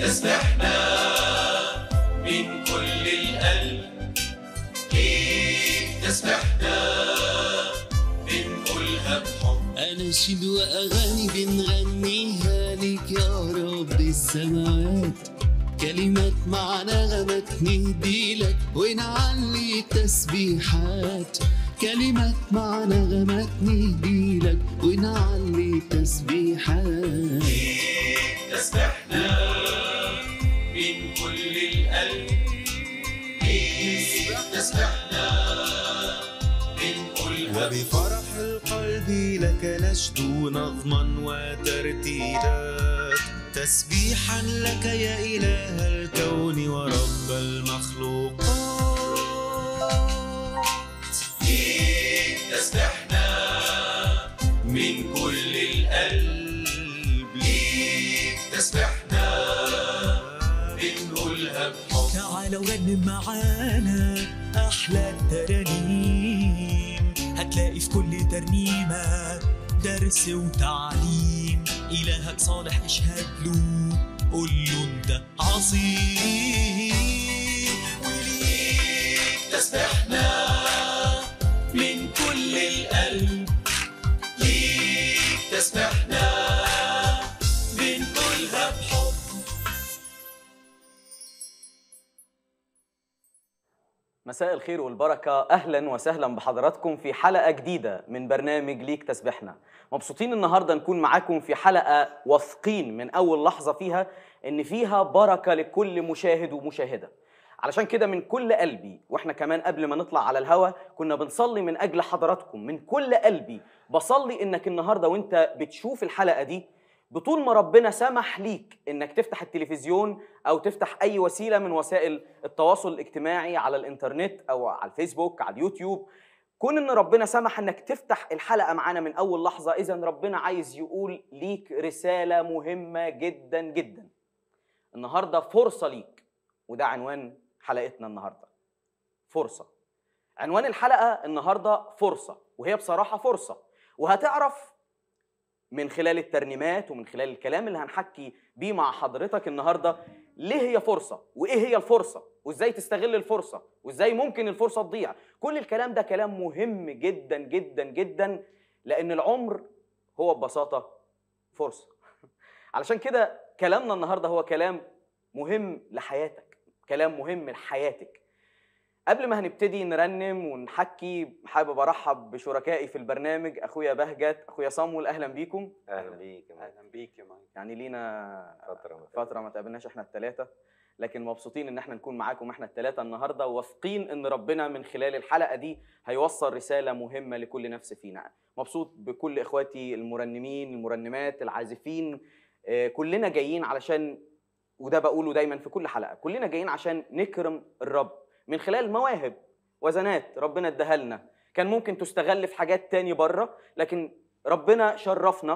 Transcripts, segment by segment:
تسبحنا من كل القلب ليك تسبحنا بنقولها بحب أناشيد وأغاني بنغنيها ليك يا رب السماوات كلمات مع نغمات نهدي لك ونعلي تسبيحات كلمات مع نغمات نهدي لك ونعلي تسبيحات تسبحنا من كل القلب ليك تسبحنا بنقولها وبفرح القلب لك نشدو نظما وترتيلات تسبيحا لك يا إله الكون ورب المخلوقات ليك تسبحنا من كل القلب ليك تسبحنا بنقولها بحب تعالوا رنم معانا أحلى الترانيم هتلاقي في كل ترنيمة درس وتعليم إلهك صالح اشهد له قول له أنت عظيم وليك تسبحنا من كل القلب ليك تسبحنا بنقولها بحب مساء الخير والبركة أهلا وسهلا بحضراتكم في حلقة جديدة من برنامج ليك تسبحنا مبسوطين النهاردة نكون معاكم في حلقة واثقين من أول لحظة فيها إن فيها بركة لكل مشاهد ومشاهدة علشان كده من كل قلبي واحنا كمان قبل ما نطلع على الهوا كنا بنصلي من أجل حضراتكم من كل قلبي بصلي إنك النهاردة وانت بتشوف الحلقة دي بطول ما ربنا سمح ليك انك تفتح التلفزيون او تفتح اي وسيله من وسائل التواصل الاجتماعي على الانترنت او على الفيسبوك على اليوتيوب كون ان ربنا سمح انك تفتح الحلقه معانا من اول لحظه اذا ربنا عايز يقول ليك رساله مهمه جدا جدا النهارده فرصه ليك وده عنوان حلقتنا النهارده فرصه عنوان الحلقه النهارده فرصه وهي بصراحه فرصه وهتعرف من خلال الترنيمات ومن خلال الكلام اللي هنحكي بيه مع حضرتك النهارده ليه هي فرصه وايه هي الفرصه وازاي تستغل الفرصه وازاي ممكن الفرصه تضيع كل الكلام ده كلام مهم جدا جدا جدا لان العمر هو ببساطه فرصه علشان كده كلامنا النهارده هو كلام مهم لحياتك كلام مهم لحياتك قبل ما هنبتدي نرنم ونحكي حابب ارحب بشركائي في البرنامج اخويا بهجت اخويا صامول اهلا بيكم اهلا بيك يا مايك اهلا بيك يا مايك يعني لينا فتره ما فتره ما تقابلناش احنا الثلاثه لكن مبسوطين ان احنا نكون معاكم احنا الثلاثه النهارده وواثقين ان ربنا من خلال الحلقه دي هيوصل رساله مهمه لكل نفس فينا مبسوط بكل اخواتي المرنمين المرنمات العازفين آه، كلنا جايين علشان وده بقوله دايما في كل حلقه كلنا جايين عشان نكرم الرب من خلال مواهب وزنات ربنا اداها لنا كان ممكن تستغل في حاجات تاني بره لكن ربنا شرفنا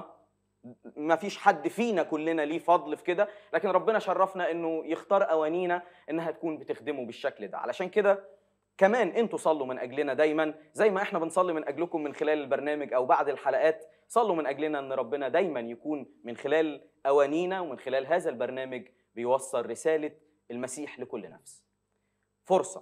ما فيش حد فينا كلنا ليه فضل في كده لكن ربنا شرفنا انه يختار اوانينا انها تكون بتخدمه بالشكل ده علشان كده كمان انتوا صلوا من اجلنا دايما زي ما احنا بنصلي من اجلكم من خلال البرنامج او بعد الحلقات صلوا من اجلنا ان ربنا دايما يكون من خلال اوانينا ومن خلال هذا البرنامج بيوصل رساله المسيح لكل نفس فرصه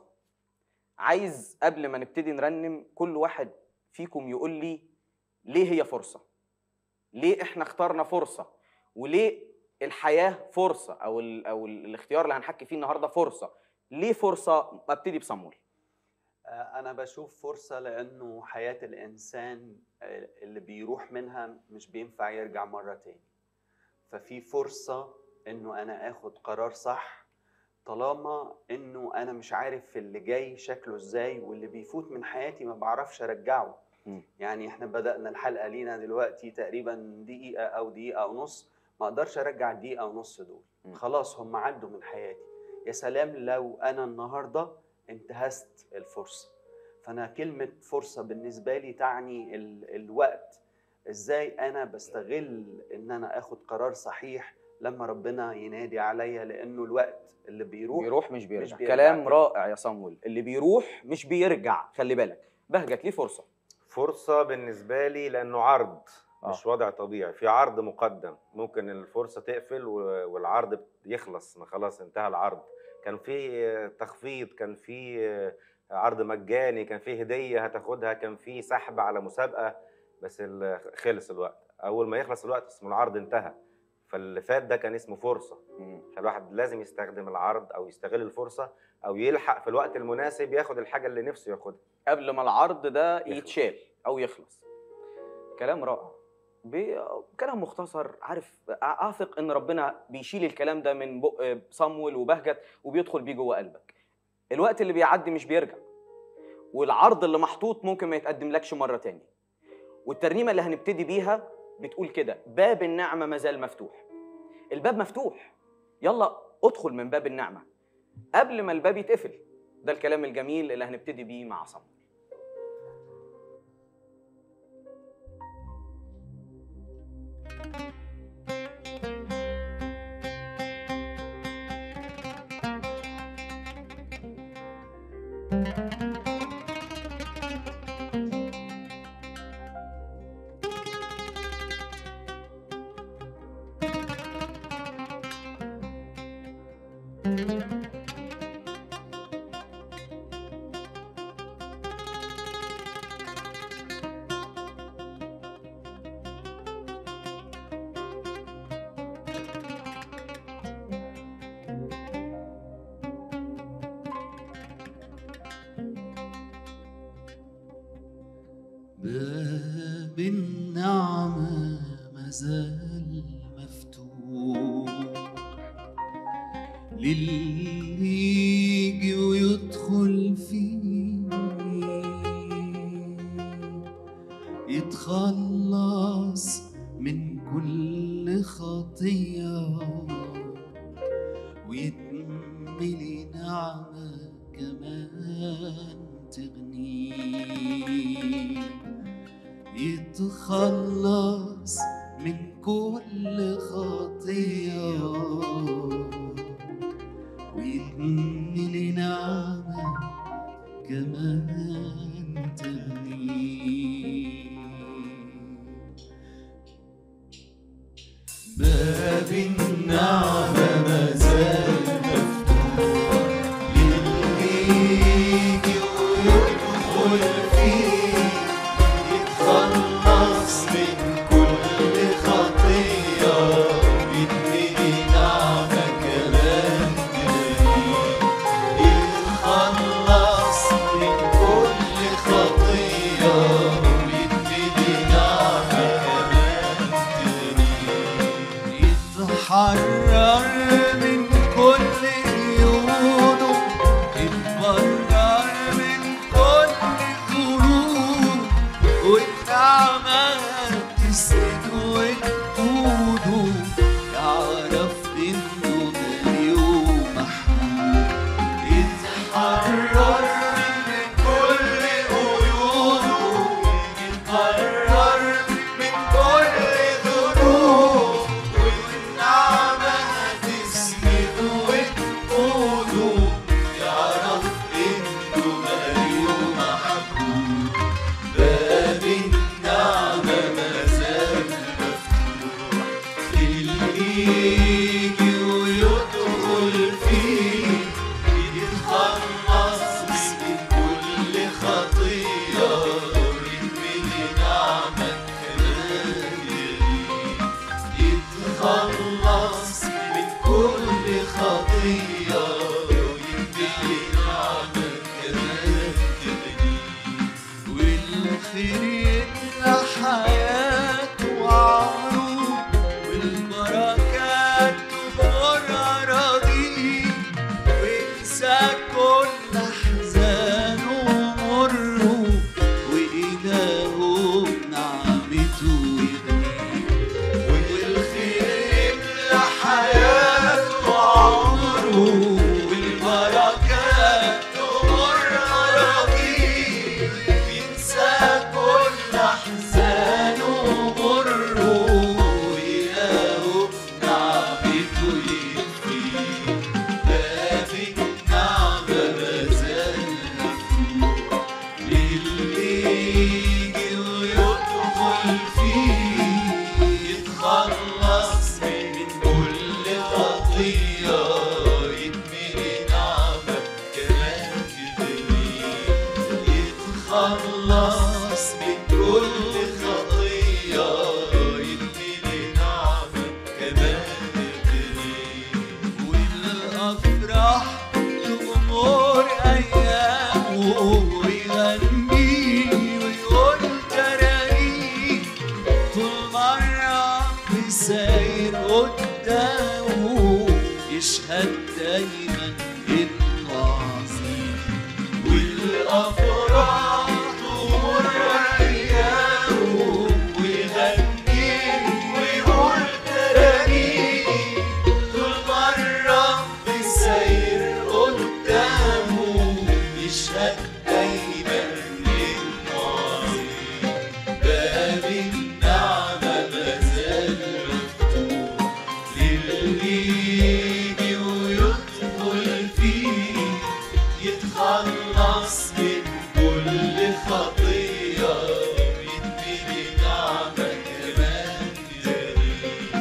عايز قبل ما نبتدي نرنم كل واحد فيكم يقول لي ليه هي فرصه ليه احنا اخترنا فرصه وليه الحياه فرصه او ال او ال الاختيار اللي هنحكي فيه النهارده فرصه ليه فرصه ابتدي بصمول آه، أنا بشوف فرصة لأنه حياة الإنسان آه، اللي بيروح منها مش بينفع يرجع مرة تاني ففي فرصة إنه أنا آخد قرار صح طالما إنه أنا مش عارف اللي جاي شكله إزاي واللي بيفوت من حياتي ما بعرفش أرجعه مم. يعني إحنا بدأنا الحلقة لينا دلوقتي تقريبا دقيقة أو دقيقة ونص ما أقدرش أرجع الدقيقة ونص دول مم. خلاص هم عدوا من حياتي يا سلام لو أنا النهاردة انتهزت الفرصة فأنا كلمة فرصة بالنسبة لي تعني ال الوقت إزاي أنا بستغل إن أنا آخد قرار صحيح لما ربنا ينادي عليا لأنه الوقت اللي بيروح بيروح مش بيرجع, مش بيرجع كلام تاني. رائع يا صامويل اللي بيروح مش بيرجع خلي بالك بهجت ليه فرصه فرصه بالنسبه لي لانه عرض آه. مش وضع طبيعي في عرض مقدم ممكن الفرصه تقفل و- والعرض يخلص ما خلاص انتهى العرض كان في تخفيض كان في عرض مجاني كان في هديه هتاخدها كان في سحب على مسابقه بس ال- خلص الوقت اول ما يخلص الوقت اسمه العرض انتهى فاللي فات ده كان اسمه فرصه مم. فالواحد لازم يستخدم العرض او يستغل الفرصه او يلحق في الوقت المناسب ياخد الحاجه اللي نفسه ياخدها قبل ما العرض ده يخلص. يتشال او يخلص كلام رائع ب- كلام مختصر عارف اثق ان ربنا بيشيل الكلام ده من بق صمول وبهجت وبيدخل بيه جوه قلبك الوقت اللي بيعدي مش بيرجع والعرض اللي محطوط ممكن ما يتقدم لكش مره تاني والترنيمه اللي هنبتدي بيها بتقول كده باب النعمه مازال مفتوح الباب مفتوح يلا ادخل من باب النعمه قبل ما الباب يتقفل ده الكلام الجميل اللي هنبتدي بيه مع صمول باب النعمة مازال مفتوح للي يجي ويدخل فيه يتخلص من كل خطية ويتملي نعمة كمان تغنيه يتخلص من كل خطية ويتملي نعمة كمان تغنيه باب النعمة مازال مفتوح للي يجي ويدخل فيه يتخلص من كل خطية ويتملي نعمة كمان تغنيه يتخلص من كل خطية ويتملي نعمة كمان تغنيه يتحرر من كل قيوده يتبرر من كل ظروف والنعمة تسند وتقوده يعرف انه غالي ومحبوب يتحرر من كل قيوده يتحرر من كل ظروف والنعمة تسند وتقوده يعرف انه غالي ومحبوب باب النعمة مازال مفتوح اللي يجي ويدخل فيه يتخلص من كل خطية ويتملي نعمة كمان يتخلص من كل خطية ويتملي نعمة كمان والخير يملى حياته وعمره والبركات تمر أراضيه وينسى كل أحزانه ومره وإلهه بنعمته يغنيه والخير يملى حياته وعمره والبركات تمر أراضيه ينسى كل أحزانه ومره وإلهه بنعمته والافراح تغمر ايامه ويغني ويقول ترانيم طول مرة بيساير قدامه يشهد دايما انه عظيم والافراح تغمر ايامه ويغني ويقول ترانيم طول مرة بالسير قدامه يشهد دايما للماضي باب النعمة مازال مفتوح للي يجي ويدخل فيه يتخلص من كل خطية ويديني نعمة كمان جديد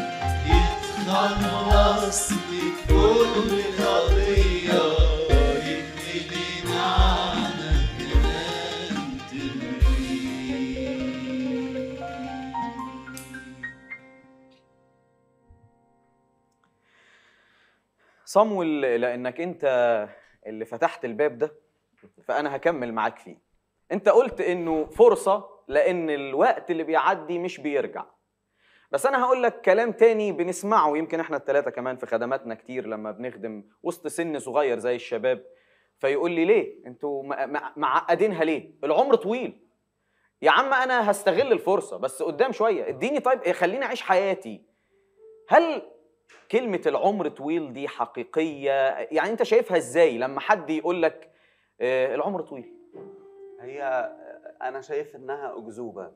يتخلص من كل خطية يديني نعمة كمان جديد صمويل لانك انت اللي فتحت الباب ده فانا هكمل معاك فيه انت قلت انه فرصه لان الوقت اللي بيعدي مش بيرجع بس انا هقول لك كلام تاني بنسمعه يمكن احنا الثلاثه كمان في خدماتنا كتير لما بنخدم وسط سن صغير زي الشباب فيقول لي ليه انتوا م- م- معقدينها ليه العمر طويل يا عم انا هستغل الفرصه بس قدام شويه اديني طيب إيه، خليني اعيش حياتي هل كلمة العمر طويل دي حقيقية يعني أنت شايفها إزاي لما حد يقول لك آه، العمر طويل هي انا شايف انها اكذوبه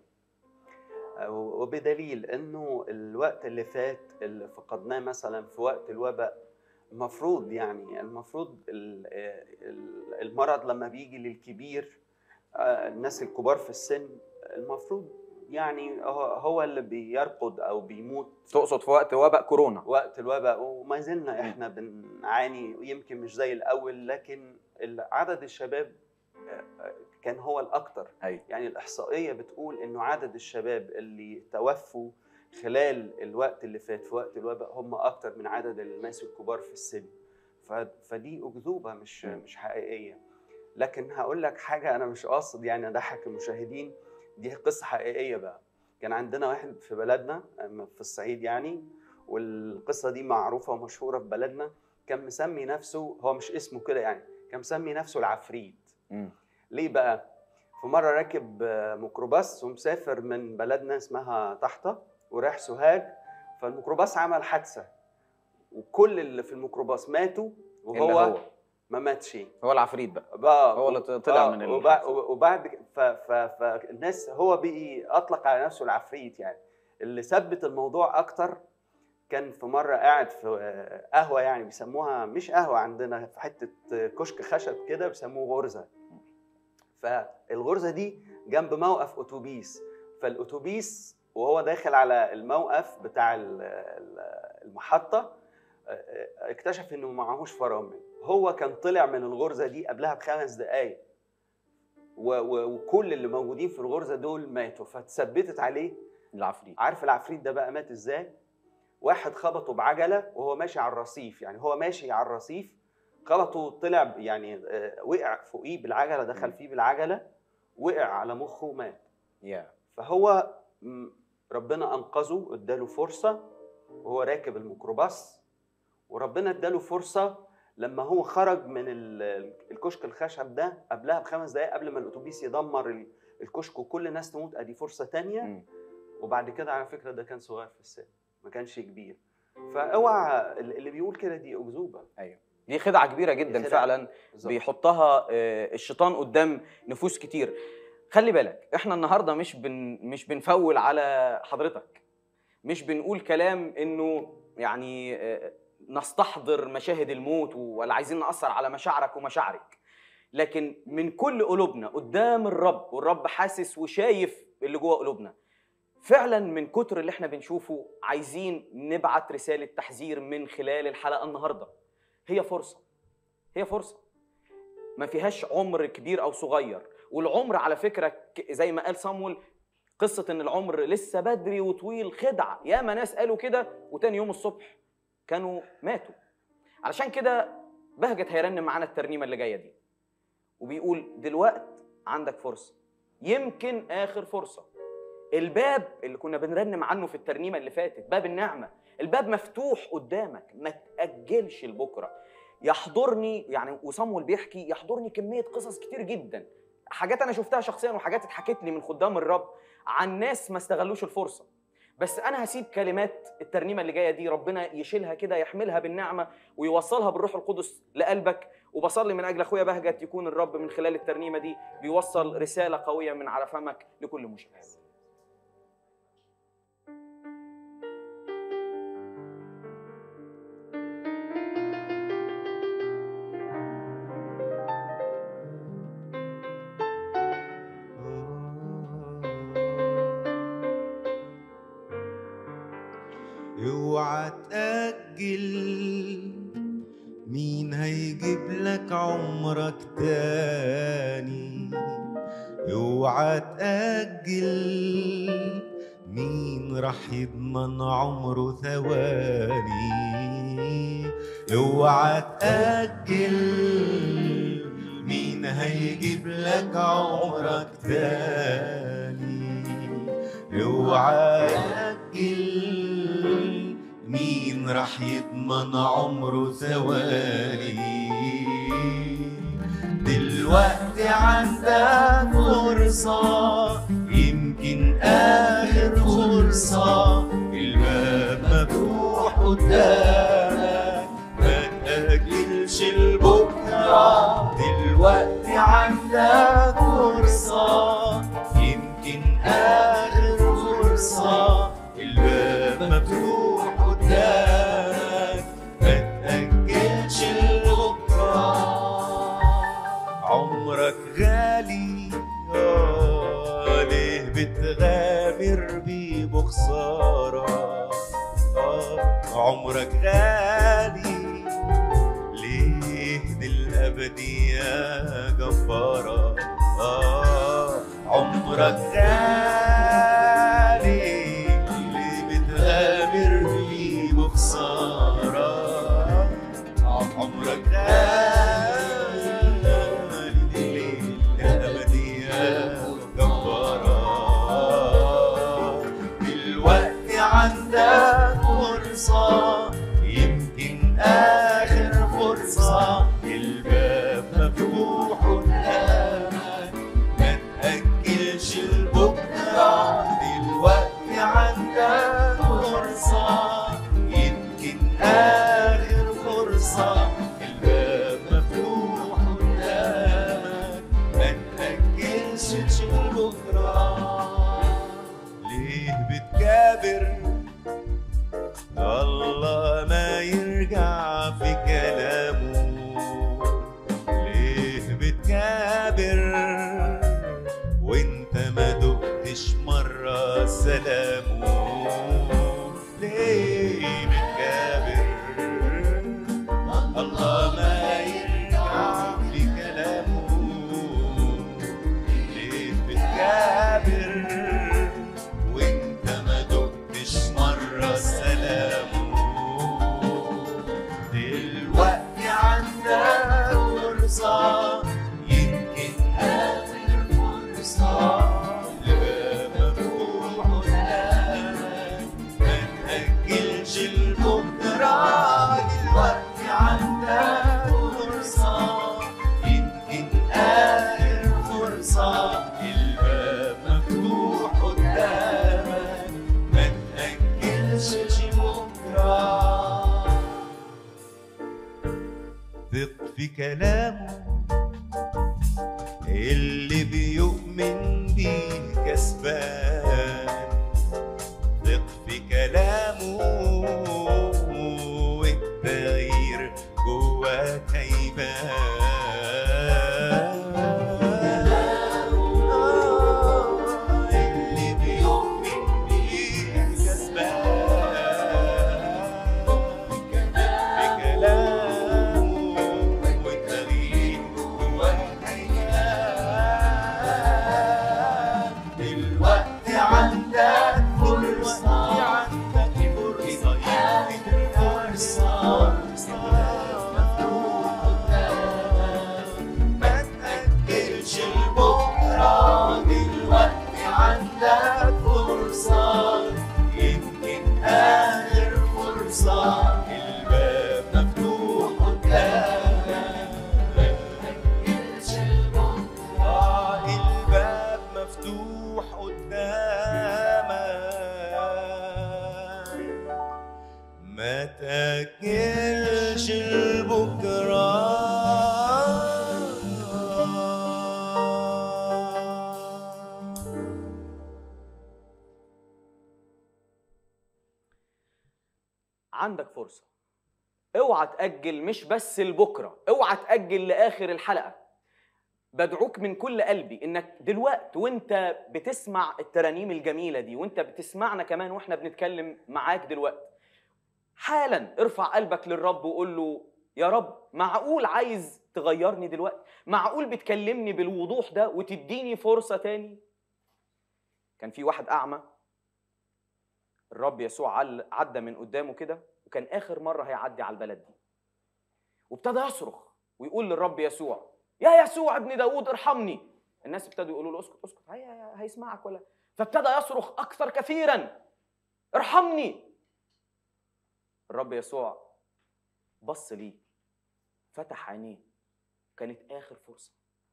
وبدليل انه الوقت اللي فات اللي فقدناه مثلا في وقت الوباء المفروض يعني المفروض ال- ال- المرض لما بيجي للكبير آه، الناس الكبار في السن المفروض يعني هو هو اللي بيرقد او بيموت تقصد في وقت وباء كورونا وقت الوباء وما زلنا احنا بنعاني يمكن مش زي الاول لكن عدد الشباب آه، كان هو الاكثر أيوة. يعني الاحصائيه بتقول انه عدد الشباب اللي توفوا خلال الوقت اللي فات في وقت الوباء هم اكثر من عدد الناس الكبار في السن ف- فدي اكذوبه مش م. مش حقيقيه لكن هقول لك حاجه انا مش قاصد يعني اضحك المشاهدين دي قصه حقيقيه بقى كان عندنا واحد في بلدنا أما في الصعيد يعني والقصه دي معروفه ومشهوره في بلدنا كان مسمي نفسه هو مش اسمه كده يعني كان مسمي نفسه العفريت مم. ليه بقى في مره راكب آه، ميكروباص ومسافر من بلدنا اسمها طحطه ورايح سوهاج فالميكروباص عمل حادثه وكل اللي في الميكروباص ماتوا إلا وهو هو ما ماتش هو العفريت بقى بقى هو اللي طلع من وبعد, الحادثة. وبعد ك- ف ف فالناس هو بقي اطلق على نفسه العفريت يعني اللي ثبت الموضوع اكتر كان في مره قاعد في آه، قهوه يعني بيسموها مش قهوه عندنا في حته آه، كشك خشب كده بيسموه غرزه فالغرزه دي جنب موقف اتوبيس فالاتوبيس وهو داخل على الموقف بتاع ال- ال- المحطه آه، آه، اكتشف انه معهوش فرامل هو كان طلع من الغرزه دي قبلها بخمس دقائق و- و- وكل اللي موجودين في الغرزه دول ماتوا فتثبتت عليه العفريت عارف العفريت ده بقى مات ازاي واحد خبطه بعجله وهو ماشي على الرصيف يعني هو ماشي على الرصيف خبطه طلع ب- يعني آه، وقع فوقيه بالعجله دخل فيه بالعجله وقع على مخه ومات يا فهو م- ربنا انقذه اداله فرصه وهو راكب الميكروباص وربنا اداله فرصه لما هو خرج من ال- الكشك الخشب ده قبلها بخمس دقائق قبل ما الاتوبيس يدمر ال- الكشك وكل الناس تموت ادي فرصه تانية مم. وبعد كده على فكره ده كان صغير في السن ما كانش كبير فاوعى اللي بيقول كده دي اكذوبه دي خدعة كبيرة جدا خدعة. فعلا بالظبط. بيحطها آه، الشيطان قدام نفوس كتير خلي بالك احنا النهارده مش بن مش بنفول على حضرتك مش بنقول كلام انه يعني آه، نستحضر مشاهد الموت ولا عايزين نأثر على مشاعرك ومشاعرك لكن من كل قلوبنا قدام الرب والرب حاسس وشايف اللي جوه قلوبنا فعلا من كتر اللي احنا بنشوفه عايزين نبعت رسالة تحذير من خلال الحلقة النهارده هي فرصة هي فرصة ما فيهاش عمر كبير أو صغير والعمر على فكرة ك- زي ما قال صامويل قصه ان العمر لسه بدري وطويل خدعه ياما ناس قالوا كده وتاني يوم الصبح كانوا ماتوا علشان كده بهجت هيرنم معانا الترنيمه اللي جايه دي وبيقول دلوقت عندك فرصه يمكن اخر فرصه الباب اللي كنا بنرنم عنه في الترنيمه اللي فاتت باب النعمه الباب مفتوح قدامك ما تاجلش لبكره يحضرني يعني وصامويل بيحكي يحضرني كميه قصص كتير جدا حاجات انا شفتها شخصيا وحاجات اتحكت لي من خدام الرب عن ناس ما استغلوش الفرصه بس انا هسيب كلمات الترنيمه اللي جايه دي ربنا يشيلها كده يحملها بالنعمه ويوصلها بالروح القدس لقلبك وبصلي من اجل اخويا بهجت يكون الرب من خلال الترنيمه دي بيوصل رساله قويه من على فمك لكل مشاهد اوعى تأجل مين هيجيب لك عمرك تاني اوعى تأجل مين راح يضمن عمره ثواني اوعى تأجل مين هيجيب لك عمرك تاني اوعى تأجل مين راح يضمن عمره ثواني دلوقتي عندك فرصة يمكن آخر فرصة الباب مفتوح قدامك ما تأجلش لبكرة دلوقتي عندك فرصة يمكن آخر فرصة الباب مفتوح قدامك ما تأجلش لبكرة عمرك غالي آه ليه بتغامر بيه بخسارة آه عمرك غالي ليه دي الأبدية جبارة آه عمرك غالي ليه بتغامر بيه بخسارة عمرك غالي ليه الأبدية جبارة دلوقتي عندك فرصة يمكن آخر فرصة الباب مفتوح قدامك ما تأجلش لبكرة دلوقتي عندك فرصة يمكن آخر فرصة الباب مفتوح قدامك ما تأجلش لبكرة ليه بتكابر الله ما يرجع في كلامه ليه بتكابر وانت ما دقتش مرة سلامه ليه بتكابر الله ما يرجع في كلامه ليه بتكابر وانت ما دقتش مرة سلامه دلوقتي عندك فرصة يمكن آخر فرصة الباب مفتوح قدامك ما تأجلش لبكرة دلوقتي عندك فرصة يمكن آخر فرصة الباب مفتوح قدامك ما تأجلش بكرة ثق في كلامه اللي بيؤمن بيه كسبان ثق في كلامه والتغيير جواك هيبان اللي بيؤمن بيه كسبان بكلامه والتغيير جواك هيبان دلوقتي تتخيلش البكرة عندك فرصة اوعى تأجل مش بس لبكرة اوعى تأجل لآخر الحلقة بدعوك من كل قلبي انك دلوقت وانت بتسمع الترانيم الجميلة دي وانت بتسمعنا كمان واحنا بنتكلم معاك دلوقتي حالا ارفع قلبك للرب وقول له يا رب معقول عايز تغيرني دلوقتي معقول بتكلمني بالوضوح ده وتديني فرصة تاني كان في واحد أعمى الرب يسوع عل- عدى من قدامه كده وكان اخر مره هيعدي على البلد دي وابتدى يصرخ ويقول للرب يسوع يا يسوع ابن داود ارحمني الناس ابتدوا يقولوا له اسكت اسكت هي هي- هيسمعك ولا فابتدى يصرخ اكثر كثيرا ارحمني الرب يسوع بص ليه فتح عينيه كانت اخر فرصه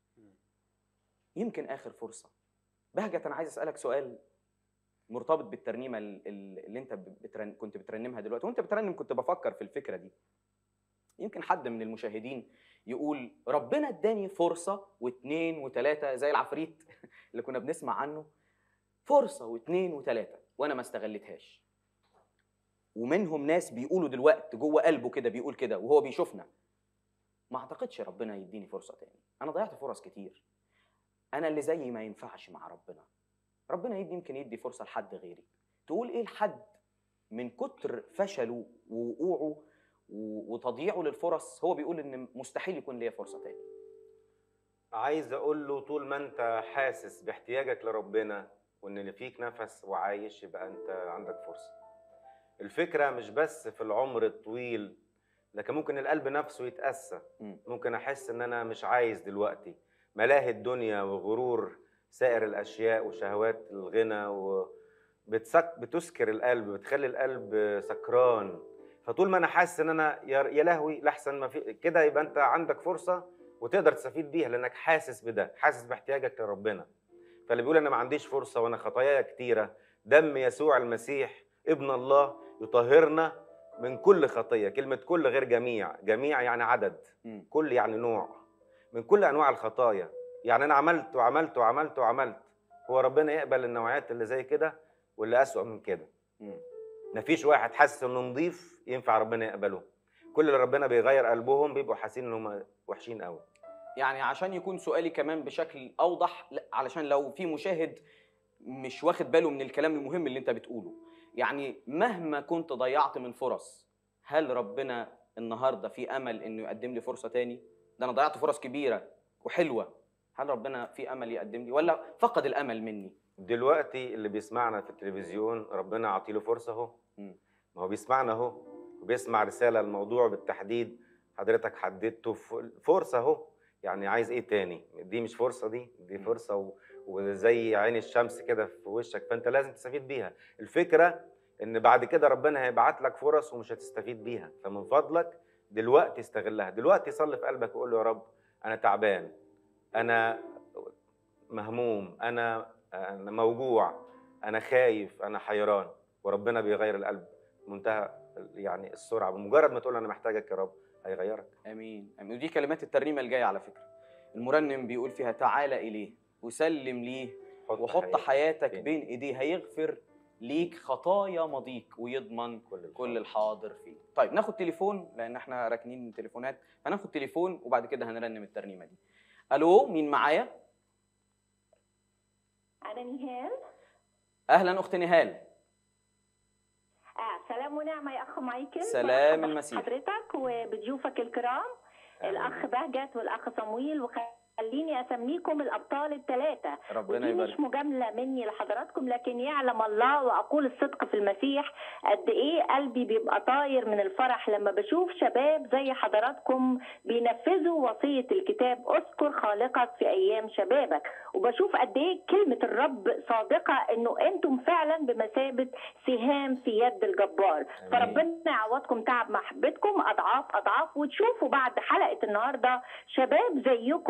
يمكن اخر فرصه بهجة انا عايز اسالك سؤال مرتبط بالترنيمه ال- ال- اللي انت بترن... كنت بترنمها دلوقتي وانت بترنم كنت بفكر في الفكره دي يمكن حد من المشاهدين يقول ربنا اداني فرصه واثنين وثلاثه زي العفريت اللي كنا بنسمع عنه فرصه واثنين وثلاثه وانا ما استغلتهاش ومنهم ناس بيقولوا دلوقتي جوه قلبه كده بيقول كده وهو بيشوفنا ما اعتقدش ربنا يديني فرصه تاني انا ضيعت فرص كتير انا اللي زيي ما ينفعش مع ربنا ربنا يدي يمكن يدي فرصه لحد غيري تقول ايه لحد من كتر فشله ووقوعه و- وتضييعه للفرص هو بيقول ان مستحيل يكون ليا فرصه تاني عايز اقول له طول ما انت حاسس باحتياجك لربنا وان اللي فيك نفس وعايش يبقى انت عندك فرصه الفكره مش بس في العمر الطويل لكن ممكن القلب نفسه يتأسى مم. ممكن احس ان انا مش عايز دلوقتي ملاهي الدنيا وغرور سائر الاشياء وشهوات الغنى و بتسك بتسكر القلب بتخلي القلب سكران فطول ما انا حاسس ان انا يا يا لهوي لحسن ما في كده يبقى انت عندك فرصه وتقدر تستفيد بيها لانك حاسس بده حاسس باحتياجك لربنا فاللي بيقول انا ما عنديش فرصه وانا خطاياي كتيره دم يسوع المسيح ابن الله يطهرنا من كل خطيه كلمه كل غير جميع جميع يعني عدد مم. كل يعني نوع من كل انواع الخطايا يعني انا عملت وعملت وعملت وعملت هو ربنا يقبل النوعيات اللي زي كده واللي اسوأ من كده مم. مفيش واحد حاسس انه نضيف ينفع ربنا يقبله كل اللي ربنا بيغير قلبهم بيبقوا حاسين ان هم وحشين قوي يعني عشان يكون سؤالي كمان بشكل اوضح لا، علشان لو في مشاهد مش واخد باله من الكلام المهم اللي انت بتقوله يعني مهما كنت ضيعت من فرص هل ربنا النهارده في امل انه يقدم لي فرصه تاني ده انا ضيعت فرص كبيره وحلوه هل ربنا في امل يقدم لي ولا فقد الامل مني دلوقتي اللي بيسمعنا في التلفزيون ربنا عطيله فرصه اهو مم. ما هو بيسمعنا اهو وبيسمع رساله الموضوع بالتحديد حضرتك حددته ف- فرصه اهو يعني عايز ايه تاني دي مش فرصه دي دي مم. فرصه و... وزي عين الشمس كده في وشك فانت لازم تستفيد بيها الفكره ان بعد كده ربنا هيبعت لك فرص ومش هتستفيد بيها فمن فضلك دلوقتي استغلها دلوقتي صلي في قلبك وقول له يا رب انا تعبان انا مهموم انا انا موجوع انا خايف انا حيران وربنا بيغير القلب منتهى يعني السرعه بمجرد ما تقول انا محتاجك يا رب هيغيرك امين امين ودي كلمات الترنيمه الجايه على فكره المرنم بيقول فيها تعالى اليه وسلم ليه وحط حياتك فين. بين ايديه هيغفر ليك خطايا ماضيك ويضمن كل كل الحاضر فيه طيب ناخد تليفون لان احنا راكنين تليفونات هناخد تليفون وبعد كده هنرنم الترنيمه دي الو مين معايا أنا نهال اهلا اخت نهال آه سلام ونعمة يا أخ مايكل سلام مرحبا المسيح. حضرتك وبضيوفك الكرام الأخ بهجت والأخ صمويل وخليني أسميكم الأبطال الثلاثة ربنا ودي مش يبارك مجاملة مني لحضراتكم لكن يعلم الله وأقول الصدق في المسيح قد إيه قلبي بيبقى طاير من الفرح لما بشوف شباب زي حضراتكم بينفذوا وصية الكتاب اذكر خالقك في أيام شبابك وبشوف قد إيه كلمة الرب صادقة إنه أنتم فعلا بمثابة سهام في يد الجبار فربنا يعوضكم تعب محبتكم أضعاف أضعاف وتشوفوا بعد حلقة النهاردة شباب زيكم قرروا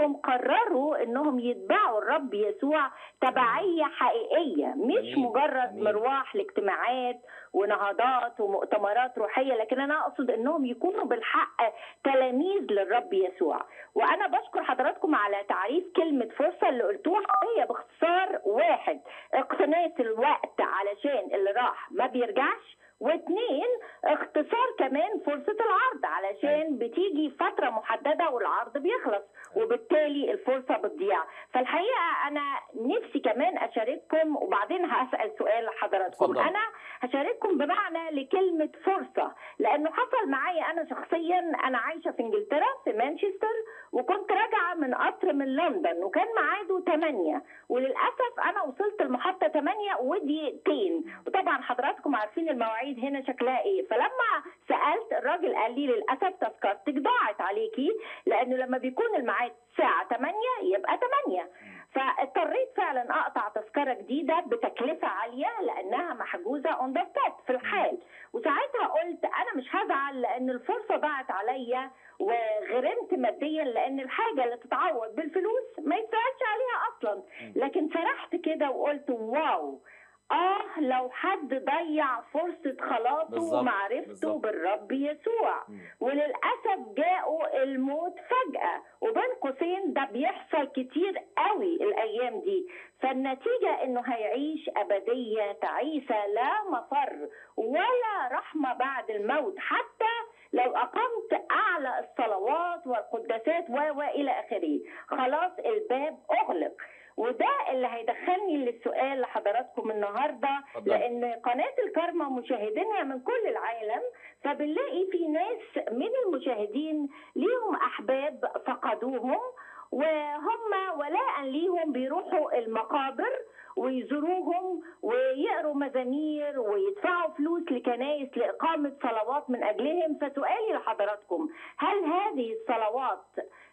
قرروا انهم يتبعوا الرب يسوع تبعيه حقيقيه مش جميل، مجرد جميل. مروح لاجتماعات ونهضات ومؤتمرات روحيه لكن انا اقصد انهم يكونوا بالحق تلاميذ للرب يسوع وانا بشكر حضراتكم على تعريف كلمه فرصه اللي قلتوها هي باختصار واحد اقتناص الوقت علشان اللي راح ما بيرجعش واثنين اختصار كمان فرصة العرض علشان بتيجي فترة محددة والعرض بيخلص وبالتالي الفرصة بتضيع فالحقيقة أنا نفسي كمان أشارككم وبعدين هسأل سؤال لحضراتكم اتفضل. أنا هشارككم بمعنى لكلمة فرصة لأنه حصل معايا أنا شخصيا أنا عايشة في إنجلترا في مانشستر وكنت راجعة من قطر من لندن وكان ميعاده 8 وللأسف أنا وصلت المحطة 8 ودقيقتين وطبعا حضراتكم عارفين المواعيد هنا شكلها إيه فلما سألت الراجل قال لي للأسف تذكرتك ضاعت عليكي لأنه لما بيكون الميعاد الساعة 8 يبقى 8 فاضطريت فعلا اقطع تذكره جديده بتكلفه عاليه لانها محجوزه اون ذا في الحال وساعتها قلت انا مش هزعل لان الفرصه ضاعت عليا وغرمت ماديا لان الحاجه اللي تتعوض بالفلوس ما يتسالش عليها اصلا لكن فرحت كده وقلت واو اه لو حد ضيع فرصه خلاصه بالظبط، ومعرفته بالظبط. بالرب يسوع مم. وللاسف جاءوا الموت فجاه وبين قوسين ده بيحصل كتير قوي الايام دي فالنتيجه انه هيعيش ابديه تعيسه لا مفر ولا رحمه بعد الموت حتى لو اقمت اعلى الصلوات والقداسات و و الى اخره خلاص الباب اغلق وده اللي هيدخلني للسؤال لحضراتكم النهارده اتفضل. لان قناه الكارما مشاهدينها من كل العالم فبنلاقي في ناس من المشاهدين ليهم احباب فقدوهم وهم ولاء ليهم بيروحوا المقابر ويزوروهم ويقروا مزامير ويدفعوا فلوس لكنائس لإقامة صلوات من أجلهم فسؤالي لحضراتكم هل هذه الصلوات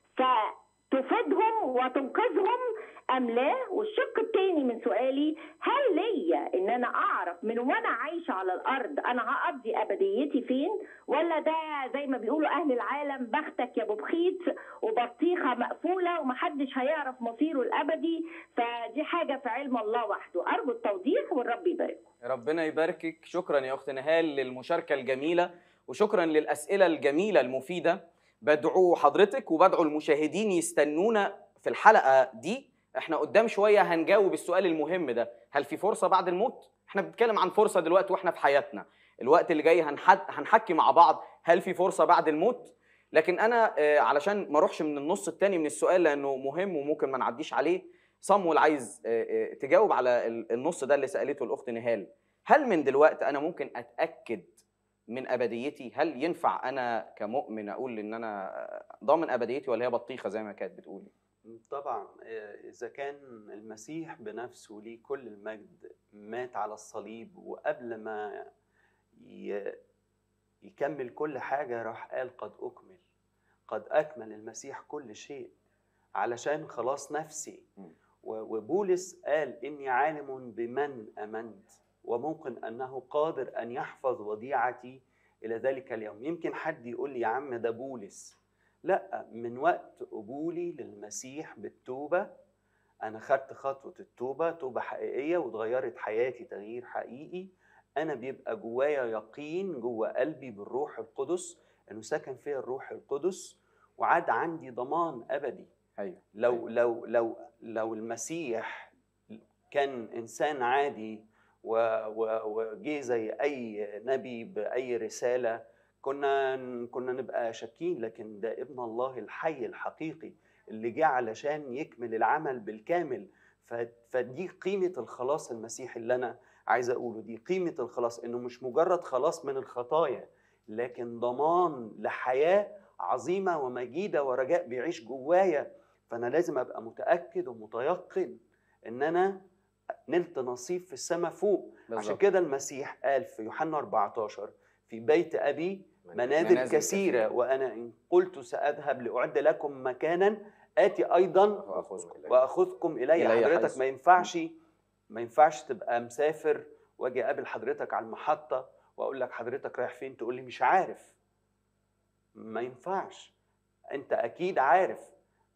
ستفيدهم وتنقذهم أم لا والشق الثاني من سؤالي هل ليا إن أنا أعرف من وأنا عايشة على الأرض أنا هقضي أبديتي فين ولا ده زي ما بيقولوا أهل العالم بختك يا أبو بخيت وبطيخة مقفولة ومحدش هيعرف مصيره الأبدي فدي حاجة في علم الله وحده أرجو التوضيح والرب يبارك ربنا يباركك شكرا يا اخت نهال للمشاركه الجميله وشكرا للاسئله الجميله المفيده بدعو حضرتك وبدعو المشاهدين يستنونا في الحلقه دي احنا قدام شويه هنجاوب السؤال المهم ده هل في فرصه بعد الموت احنا بنتكلم عن فرصه دلوقتي واحنا في حياتنا الوقت اللي جاي هنحد هنحكي مع بعض هل في فرصه بعد الموت لكن انا آه، علشان ما اروحش من النص التاني من السؤال لانه مهم وممكن ما نعديش عليه صمول عايز آه، آه، تجاوب على ال- النص ده اللي سالته الاخت نهال هل من دلوقتي انا ممكن اتاكد من ابديتي هل ينفع انا كمؤمن اقول ان انا ضامن ابديتي ولا هي بطيخه زي ما كانت بتقولي طبعا آه، إذا كان المسيح بنفسه ليه كل المجد مات على الصليب وقبل ما ي- يكمل كل حاجة راح قال قد أكمل قد أكمل المسيح كل شيء علشان خلاص نفسي مم. و- وبولس قال إني عالم بمن أمنت وممكن أنه قادر أن يحفظ وديعتي إلى ذلك اليوم يمكن حد يقول لي يا عم ده بولس لا من وقت قبولي للمسيح بالتوبة أنا خدت خطوة التوبة توبة حقيقية واتغيرت حياتي تغيير حقيقي أنا بيبقى جوايا يقين جوا قلبي بالروح القدس إنه سكن فيا الروح القدس وعاد عندي ضمان أبدي ايوه لو لو لو لو المسيح كان انسان عادي و- و- وجه زي اي نبي باي رساله كنا كنا نبقى شاكين لكن ده ابن الله الحي الحقيقي اللي جه علشان يكمل العمل بالكامل ف- فدي قيمه الخلاص المسيحي اللي انا عايز اقوله دي قيمه الخلاص انه مش مجرد خلاص من الخطايا لكن ضمان لحياه عظيمه ومجيده ورجاء بيعيش جوايا فانا لازم ابقى متاكد ومتيقن ان انا نلت نصيب في السماء فوق عشان بالظبط. كده المسيح قال في يوحنا 14 في بيت ابي منازل, منازل كثيرة, كثيرة. وانا ان قلت ساذهب لاعد لكم مكانا اتي ايضا واخذكم إليه. واخذكم الي إلي حضرتك حيث. ما ينفعش ما ينفعش تبقى مسافر واجي اقابل حضرتك على المحطه واقول لك حضرتك رايح فين تقول لي مش عارف ما ينفعش انت اكيد عارف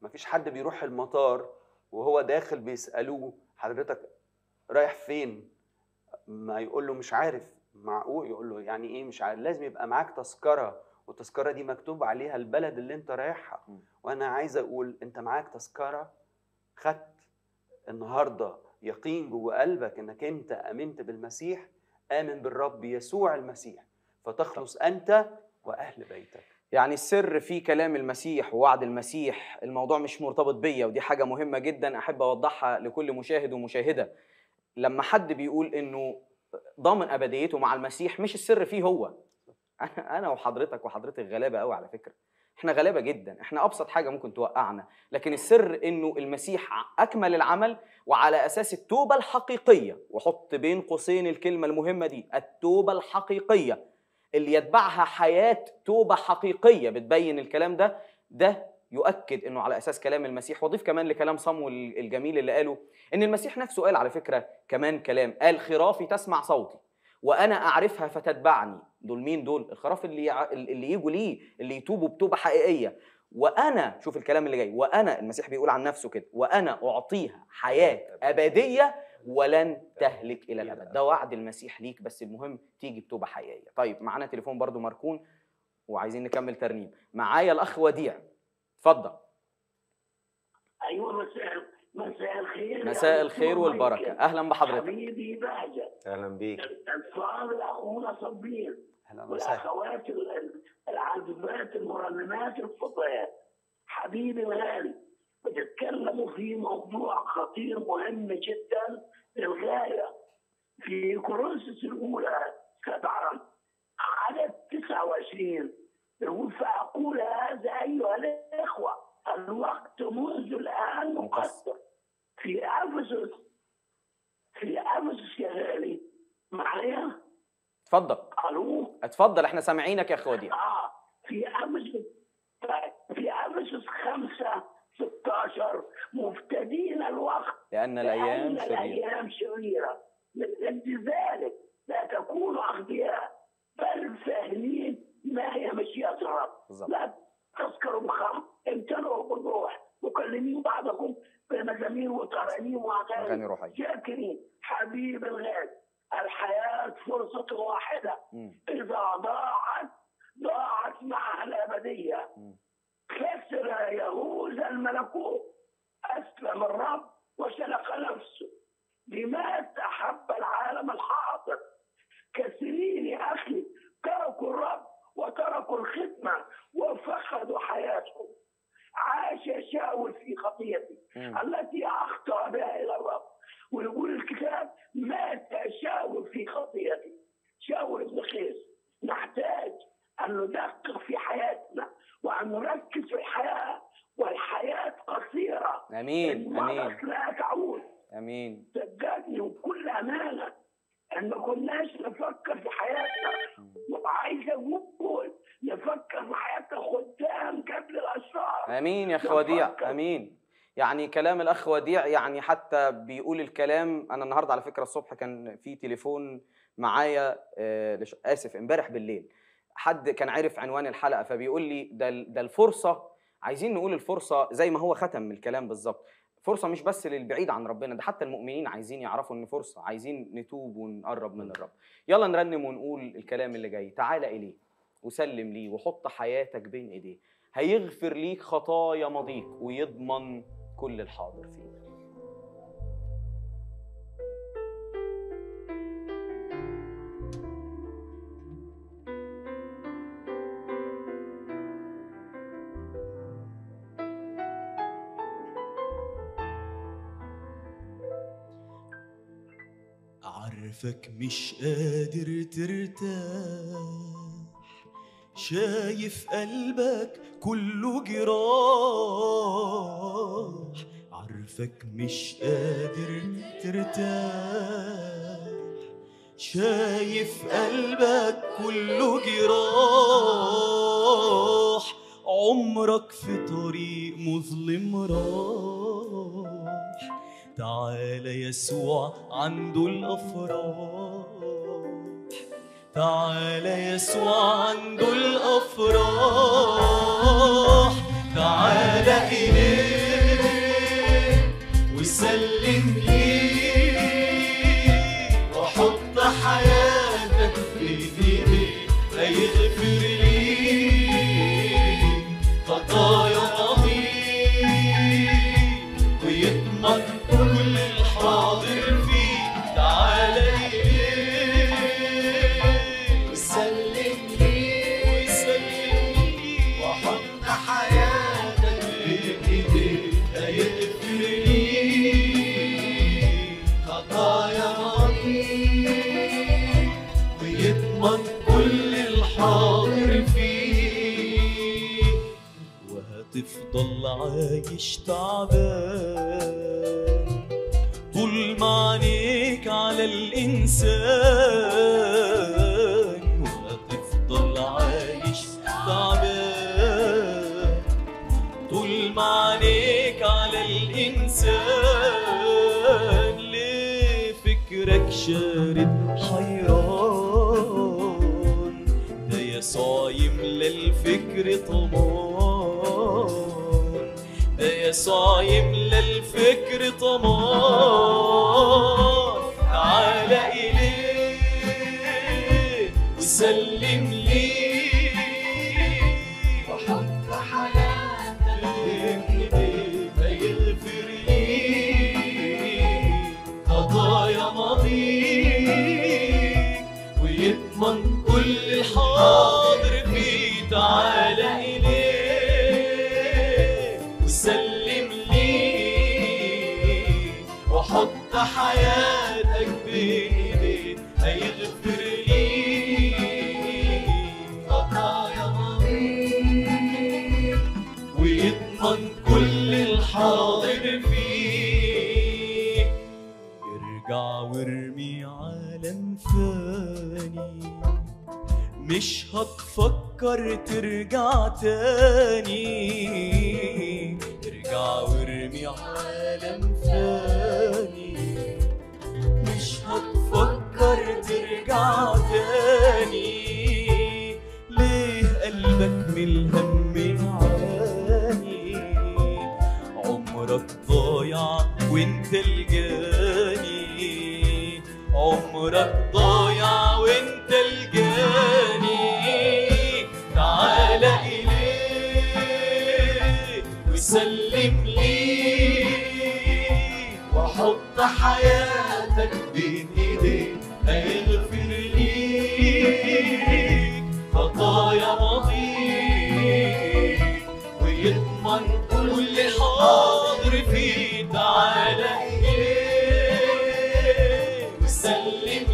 مفيش حد بيروح المطار وهو داخل بيسالوه حضرتك رايح فين ما يقول له مش عارف معقول يقول له يعني ايه مش عارف لازم يبقى معاك تذكره والتذكره دي مكتوب عليها البلد اللي انت رايحها م. وانا عايز اقول انت معاك تذكره خدت النهارده يقين جوه قلبك انك انت امنت بالمسيح امن بالرب يسوع المسيح فتخلص انت واهل بيتك يعني السر في كلام المسيح ووعد المسيح الموضوع مش مرتبط بيا ودي حاجة مهمة جدا أحب أوضحها لكل مشاهد ومشاهدة لما حد بيقول إنه ضامن أبديته مع المسيح مش السر فيه هو أنا أنا وحضرتك وحضرتك غلابة قوي على فكرة احنا غلابة جدا احنا أبسط حاجة ممكن توقعنا لكن السر إنه المسيح أكمل العمل وعلى أساس التوبة الحقيقية وحط بين قوسين الكلمة المهمة دي التوبة الحقيقية اللي يتبعها حياة توبة حقيقية بتبين الكلام ده ده يؤكد انه على اساس كلام المسيح واضيف كمان لكلام صمويل الجميل اللي قاله ان المسيح نفسه قال على فكره كمان كلام قال خرافي تسمع صوتي وانا اعرفها فتتبعني دول مين دول الخراف اللي يع... اللي يجوا ليه اللي يتوبوا بتوبه حقيقيه وانا شوف الكلام اللي جاي وانا المسيح بيقول عن نفسه كده وانا اعطيها حياه ابديه ولن تهلك الى الابد ده وعد المسيح ليك بس المهم تيجي بتوبه حقيقيه طيب معانا تليفون برضو مركون وعايزين نكمل ترنيم معايا الاخ وديع اتفضل ايوه مساء مساء الخير مساء الخير والبركه اهلا بحضرتك حبيبي بهجت اهلا بيك الفاضل اخونا صبير اهلا وسهلا والاخوات ال- ال- العازفات المرنمات الفضيات حبيبي الغالي بتتكلموا في موضوع خطير مهم جدا للغايه في كورنثوس الاولى سبعه عدد 29 يقول فاقول هذا ايها الاخوه الوقت منذ الان مقصر في افسس في افسس يا غالي معايا اتفضل الو اتفضل احنا سامعينك يا اخ وديع اه في افسس في افسس 5 16 مفتدين الوقت لان الايام لأن شريره الايام شريره من اجل ذلك لا تكونوا اغبياء بل فاهمين ما هي مشيئه الرب بالظبط لا تسكروا بالخمر امتنعوا بالروح مكلمين بعضكم بمزامير وترانيم اغاني واغاني روحيه شاكرين حبيب الغالي الحياه فرصه واحده مم. إذا ضاعت ضاعت معها الأبدية مم. خسر يهوذا الملكوت أسلم الرب وسلق نفسه لماذا أحب العالم الحاضر كثيرين يا أخي تركوا الرب وتركوا الخدمة وفقدوا حياتهم عاش شاول في خطيته مم. التي أخطأ بها إلى الرب ويقول الكتاب مات شاول في خطيته شاول بن قيس نحتاج أن ندقق في حياتنا وأن نركز في الحياة والحياة قصيرة امين إن امين مضت لا تعود امين صدقني وبكل أمانة أن ما كناش نفكر في حياتنا وعايز أقول نفكر في حياتنا خدام قبل الأشرار امين يا اخ نفكر. وديع امين يعني كلام الاخ وديع يعني حتى بيقول الكلام انا النهارده على فكره الصبح كان في تليفون معايا آه، لش- اسف امبارح بالليل حد كان عارف عنوان الحلقه فبيقول لي ده ال- ده الفرصه عايزين نقول الفرصه زي ما هو ختم الكلام بالظبط فرصه مش بس للبعيد عن ربنا ده حتى المؤمنين عايزين يعرفوا ان فرصه عايزين نتوب ونقرب من الرب يلا نرنم ونقول الكلام اللي جاي تعال اليه وسلم ليه وحط حياتك بين ايديه هيغفر ليك خطايا ماضيك ويضمن كل الحاضر فيك عارفك مش قادر ترتاح شايف قلبك كله جراح عارفك مش قادر ترتاح شايف قلبك كله جراح عمرك في طريق مظلم راح تعالى يسوع عنده الأفراح تعالى يسوع عنده الأفراح تعالى إليه تفضل عايش تعبان طول ما عينيك على الإنسان وهتفضل عايش تعبان طول ما عينيك على الإنسان ليه فكرك شارد حيران ده يسوع يملى الفكر طمان ده يسوع يملى الفكر طمان تعال إليه وسلم ليه وحط حياتك بين ايديه فيغفر ليك قضايا ماضيك ويضمن كل الحاضر فيه تعال إليه وسلم ليه وحط حياتك بين ايديه هيغفر ليك خطايا ماضيك ويضمن كل الحاضر فيه ارجع وارمي عالم فاني مش هتفكر ترجع تاني ارجع وارمي عالم فاني مش هتفكر ترجع تاني ليه قلبك من الهم عاني عمرك ضايع وانت الجاني عمرك ضايع وانت الجاني تعال إليه وسلم ليه وحط حياتك بين ايديه هيغفر ليك خطايا ماضيك ويضمن كل حاضر فيه تعال إليه وسلم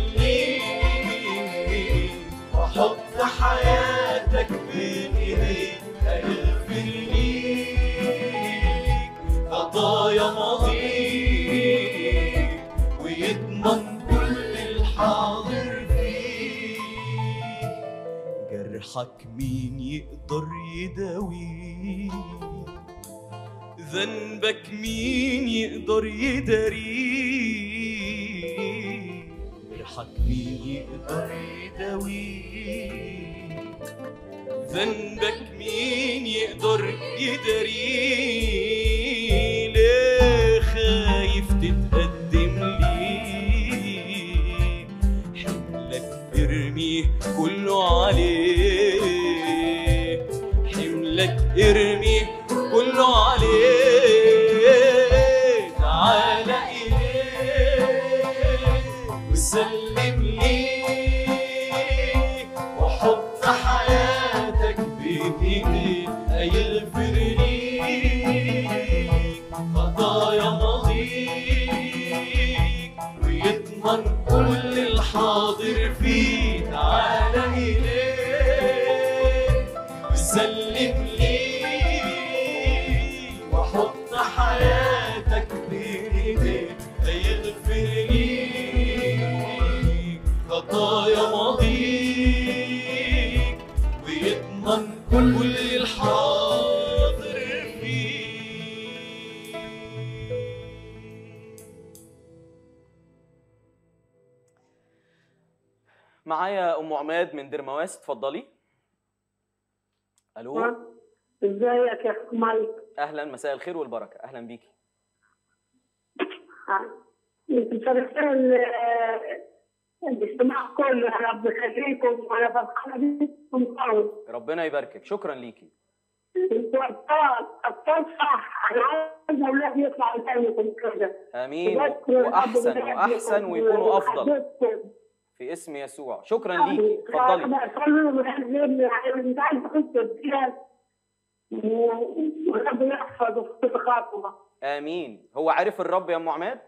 ليه وحط حياتك بين ايديه هيغفر ليك خطايا ماضيك ويضمن كل الحاضر فيك جرحك مين يقدر يداويه ذنبك مين يقدر يداريه جرحك مين يقدر يداويه ذنبك مين يقدر يداريه ليه خايف تتقدم ليه حملك ارميه كله عليه حملك ارميه كله عليه تعال إليه وسلم ليه وحط حياتك بين ايديه هيغفر ليك خطايا ماضيك ويضمن كل الحاضر فيه تعال إليه وسلم ليه وحط حياتك بين ايديه هيغفر ليك خطايا ماضيك ويضمن كل الحاضر فيك معايا ام عماد من درمواس اتفضلي الو ازيك يا اخو مايك اهلا مساء الخير والبركه اهلا بيكي انتم شرفتوا الاجتماع كله انا رب يخليكم وانا فرحانه بيكم قوي ربنا يباركك شكرا ليكي انتوا ابطال ابطال صح انا عايز اولادي يطلعوا زيكم كده امين بشكر الرب واحسن بجد واحسن ويكونوا افضل وحبيبكم. في اسم يسوع شكرا ليكي اتفضلي انا صلوا من اجل يعني مش عايز اخش الديان ورب يحفظه في خاطره امين هو عارف الرب يا ام عماد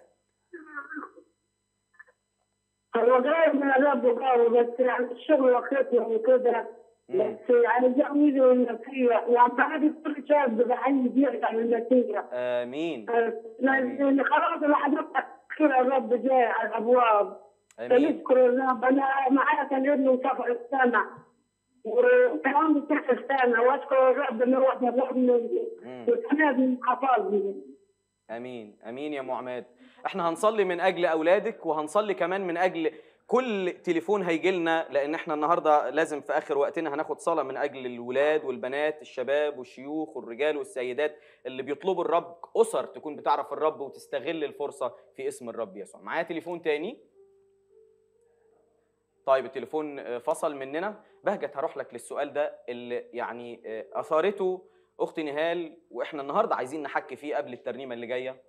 هو جاي من الرب قوي بس يعني الشغل واخدته وكده مم. بس عايزة أقول النتيجة وعمال كل شاب بعيد يرجع للنتيجة امين لأن خلاص الحدث خير الرب جاي على الأبواب امين فنشكر الرب أنا معايا كان ابني سافر السنة وكمان بتاع السنة وأشكر الرب إنه هو جابني مم. وسندني حفظني امين امين يا ام عماد احنا هنصلي من اجل اولادك وهنصلي كمان من اجل كل تليفون هيجي لنا لان احنا النهارده لازم في اخر وقتنا هناخد صلاه من اجل الولاد والبنات الشباب والشيوخ والرجال والسيدات اللي بيطلبوا الرب اسر تكون بتعرف الرب وتستغل الفرصه في اسم الرب يسوع معايا تليفون تاني طيب التليفون آه، فصل مننا بهجت هروح لك للسؤال ده اللي يعني آه، اثارته اختي نهال واحنا النهارده عايزين نحكي فيه قبل الترنيمه اللي جايه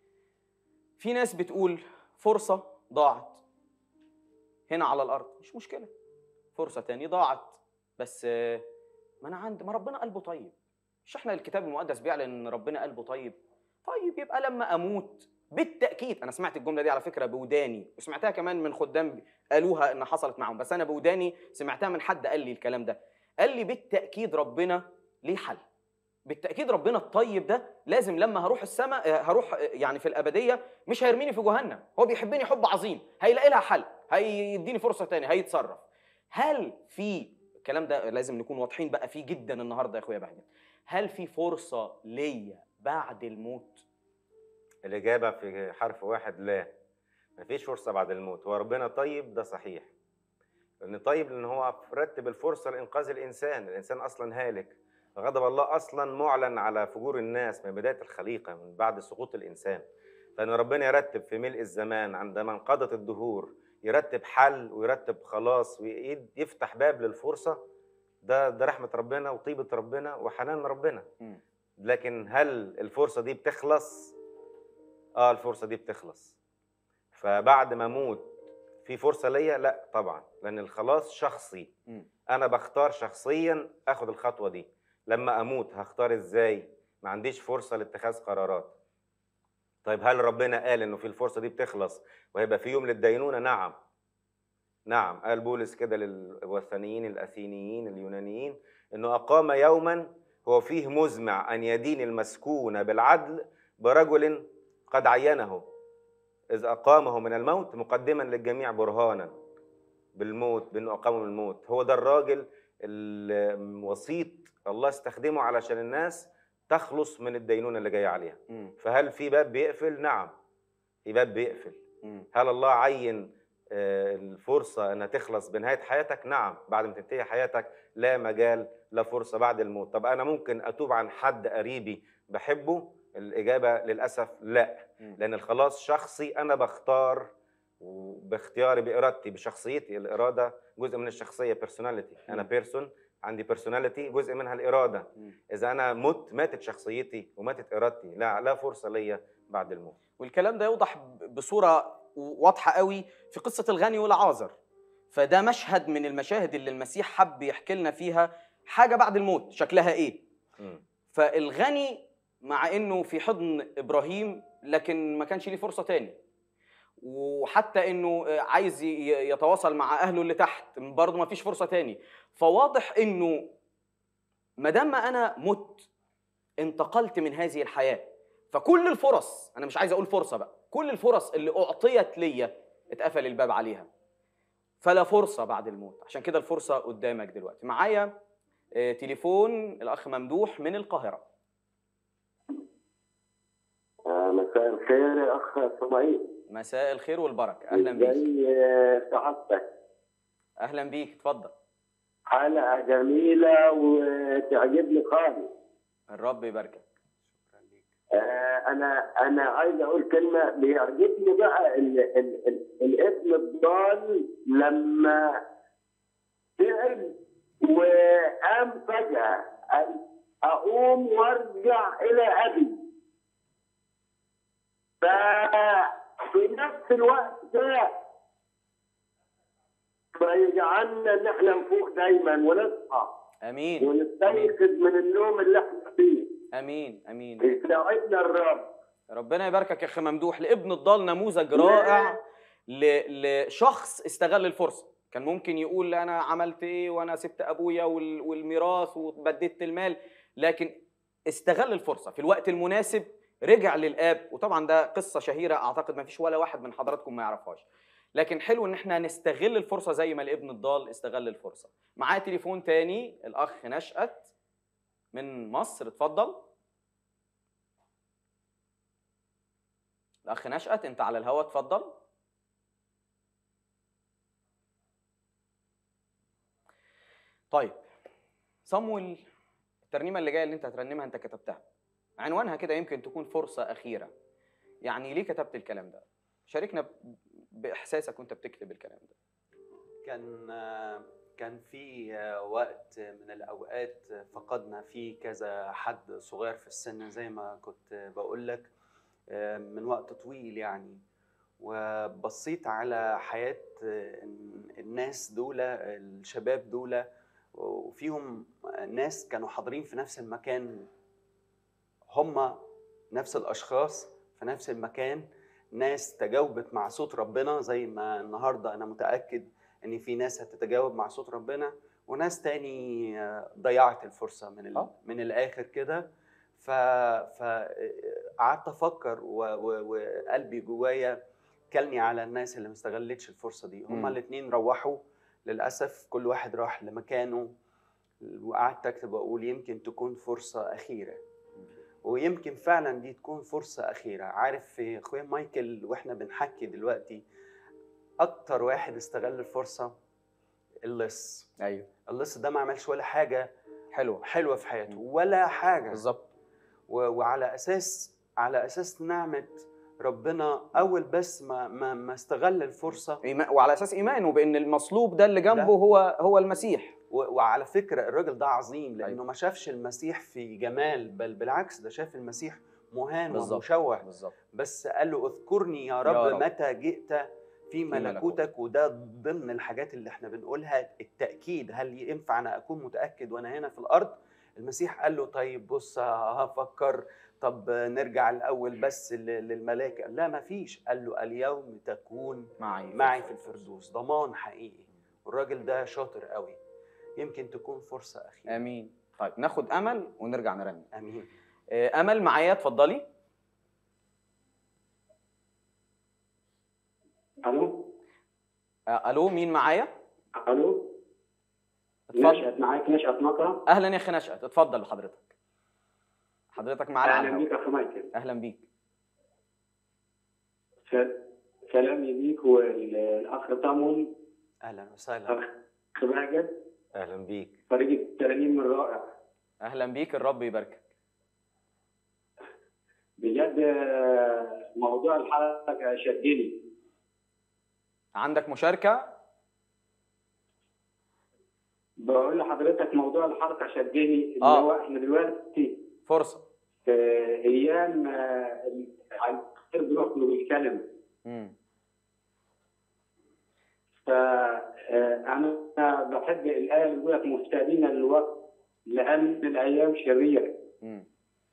في ناس بتقول فرصه ضاعت هنا على الارض مش مشكله فرصه تاني ضاعت بس آه، ما انا عند ما ربنا قلبه طيب مش احنا الكتاب المقدس بيعلن ان ربنا قلبه طيب طيب يبقى لما اموت بالتاكيد انا سمعت الجمله دي على فكره بوداني وسمعتها كمان من خدام قالوها ان حصلت معاهم بس انا بوداني سمعتها من حد قال لي الكلام ده قال لي بالتاكيد ربنا ليه حل بالتاكيد ربنا الطيب ده لازم لما هروح السماء آه، هروح آه، يعني في الابديه مش هيرميني في جهنم هو بيحبني حب عظيم هيلاقي لها حل هيديني فرصه تاني هيتصرف هل في الكلام ده لازم نكون واضحين بقى فيه جدا النهارده يا اخويا بهجت هل في فرصه ليا بعد الموت الإجابة في حرف واحد لا مفيش فرصة بعد الموت هو ربنا طيب ده صحيح لأن طيب لأن هو رتب الفرصة لإنقاذ الإنسان الإنسان أصلا هالك غضب الله أصلا معلن على فجور الناس من بداية الخليقة من بعد سقوط الإنسان فإن ربنا يرتب في ملء الزمان عندما انقضت الدهور يرتب حل ويرتب خلاص ويفتح باب للفرصة ده ده رحمة ربنا وطيبة ربنا وحنان ربنا مم. لكن هل الفرصة دي بتخلص؟ اه الفرصة دي بتخلص فبعد ما اموت في فرصة ليا؟ لا طبعا لأن الخلاص شخصي مم. أنا بختار شخصيا آخد الخطوة دي لما أموت هختار إزاي؟ ما عنديش فرصة لاتخاذ قرارات طيب هل ربنا قال إنه في الفرصة دي بتخلص وهيبقى في يوم للدينونة؟ نعم نعم قال بولس كده للوثنيين الأثينيين اليونانيين إنه أقام يوما هو فيه مزمع أن يدين المسكون بالعدل برجل قد عينه إذ أقامه من الموت مقدما للجميع برهانا بالموت بأنه أقامه من الموت هو ده الراجل الوسيط الله استخدمه علشان الناس تخلص من الدينونة اللي جاية عليها مم. فهل في باب بيقفل؟ نعم في باب بيقفل مم. هل الله عين آه، الفرصة أنها تخلص بنهاية حياتك؟ نعم بعد ما تنتهي حياتك لا مجال لا فرصة بعد الموت طب أنا ممكن أتوب عن حد قريبي بحبه؟ الإجابة للأسف لا مم. لأن الخلاص شخصي أنا بختار وباختياري بإرادتي بشخصيتي الإرادة جزء من الشخصية بيرسوناليتي أنا مم. بيرسون عندي بيرسوناليتي جزء منها الإرادة مم. إذا أنا مت ماتت شخصيتي وماتت إرادتي لا لا فرصة ليا بعد الموت والكلام ده يوضح ب- بصوره واضحه قوي في قصه الغني والعازر فده مشهد من المشاهد اللي المسيح حب يحكي لنا فيها حاجه بعد الموت شكلها ايه مم. فالغني مع انه في حضن ابراهيم لكن ما كانش ليه فرصه تاني وحتى انه عايز ي- يتواصل مع اهله اللي تحت برضه ما فيش فرصه تاني فواضح انه ما دام انا مت انتقلت من هذه الحياه فكل الفرص انا مش عايز اقول فرصه بقى كل الفرص اللي اعطيت ليا اتقفل الباب عليها فلا فرصه بعد الموت عشان كده الفرصه قدامك دلوقتي معايا آه، تليفون الاخ ممدوح من القاهره آه، مساء الخير يا اخ صبعي مساء الخير والبركه اهلا بيك ازاي آه، سعادتك اهلا بيك اتفضل حلقه جميله وتعجبني خالص الرب يباركك شكرا ليك آه، انا انا عايز اقول كلمه بيعجبني بقى ال ال ال الابن الضال لما تعب وقام فجاه قال اقوم وارجع الى ابي ففي نفس الوقت ده فيجعلنا ان احنا نفوق دايما ونصحى امين امين ونستيقظ من النوم اللي احنا فيه امين امين يساعدنا الرب ربنا يباركك يا اخي ممدوح لابن الضال نموذج رائع ل... لشخص استغل الفرصه كان ممكن يقول انا عملت ايه وانا سبت ابويا وال- والميراث وبددت المال لكن استغل الفرصه في الوقت المناسب رجع للاب وطبعا ده قصه شهيره اعتقد ما فيش ولا واحد من حضراتكم ما يعرفهاش لكن حلو ان احنا نستغل الفرصه زي ما الابن الضال استغل الفرصه معاه تليفون تاني الاخ نشأت من مصر اتفضل الاخ نشأت انت على الهوا اتفضل طيب صمويل الترنيمه اللي جايه اللي انت هترنمها انت كتبتها عنوانها كده يمكن تكون فرصه اخيره يعني ليه كتبت الكلام ده شاركنا ب- باحساسك وانت بتكتب الكلام ده كان كان في وقت من الاوقات فقدنا فيه كذا حد صغير في السن زي ما كنت بقول لك من وقت طويل يعني وبصيت على حياة الناس دول الشباب دول وفيهم ناس كانوا حاضرين في نفس المكان هم نفس الأشخاص في نفس المكان ناس تجاوبت مع صوت ربنا زي ما النهارده انا متاكد ان في ناس هتتجاوب مع صوت ربنا وناس تاني آه، ضيعت الفرصه من ال... آه. من الاخر كده ف فقعدت افكر و... و... وقلبي جوايا كلني على الناس اللي ما استغلتش الفرصه دي هما مم. الاثنين روحوا للاسف كل واحد راح لمكانه وقعدت اكتب واقول يمكن تكون فرصه اخيره ويمكن فعلا دي تكون فرصة أخيرة عارف أخويا مايكل وإحنا بنحكي دلوقتي أكتر واحد استغل الفرصة اللص ايوه اللص ده ما عملش ولا حاجة حلوه حلوة في حياته ولا حاجة بالظبط و- وعلى أساس على أساس نعمة ربنا أول بس ما ما, ما استغل الفرصة إيمان وعلى اساس ايمانه بان المصلوب ده اللي جنبه ده. هو هو المسيح و- وعلى فكرة الراجل ده عظيم لأنه أيوة. ما شافش المسيح في جمال بل بالعكس ده شاف المسيح مهان بالظبط. ومشوه بالظبط بس قال له اذكرني يا رب, رب. متى جئت في ملكوتك. ملكوتك وده ضمن الحاجات اللي احنا بنقولها التأكيد هل ينفع أنا أكون متأكد وأنا هنا في الأرض المسيح قال له طيب بص هفكر طب نرجع الأول بس ل- للملائكة لا ما فيش قال له اليوم تكون معي معي في الفردوس ضمان حقيقي والراجل ده شاطر قوي يمكن تكون فرصة أخيرة امين طيب ناخد امل ونرجع نرنم أمين آه، امل معايا اتفضلي الو آه، الو مين معايا الو اتفضل نشأت معاك نشأت مطر اهلا يا اخي نشأت اتفضل حضرتك حضرتك معانا على اهلا بيك الهواء يا اخي مايكل اهلا بيك س- سلامي ليك والاخ تامون أهلا وسهلا اخ ماجد اهلا بيك فريق الترنيم الرائع اهلا بيك الرب يباركك بجد آه، موضوع الحلقه شدني عندك مشاركه بقول لحضرتك موضوع الحلقه شدني اللي آه. هو احنا دلوقتي فرصه في ايام آه، عن كتير بنخلق الكلمه امم فأنا بحب الآية اللي بيقول لك مفتدين الوقت لأن الأيام شريرة امم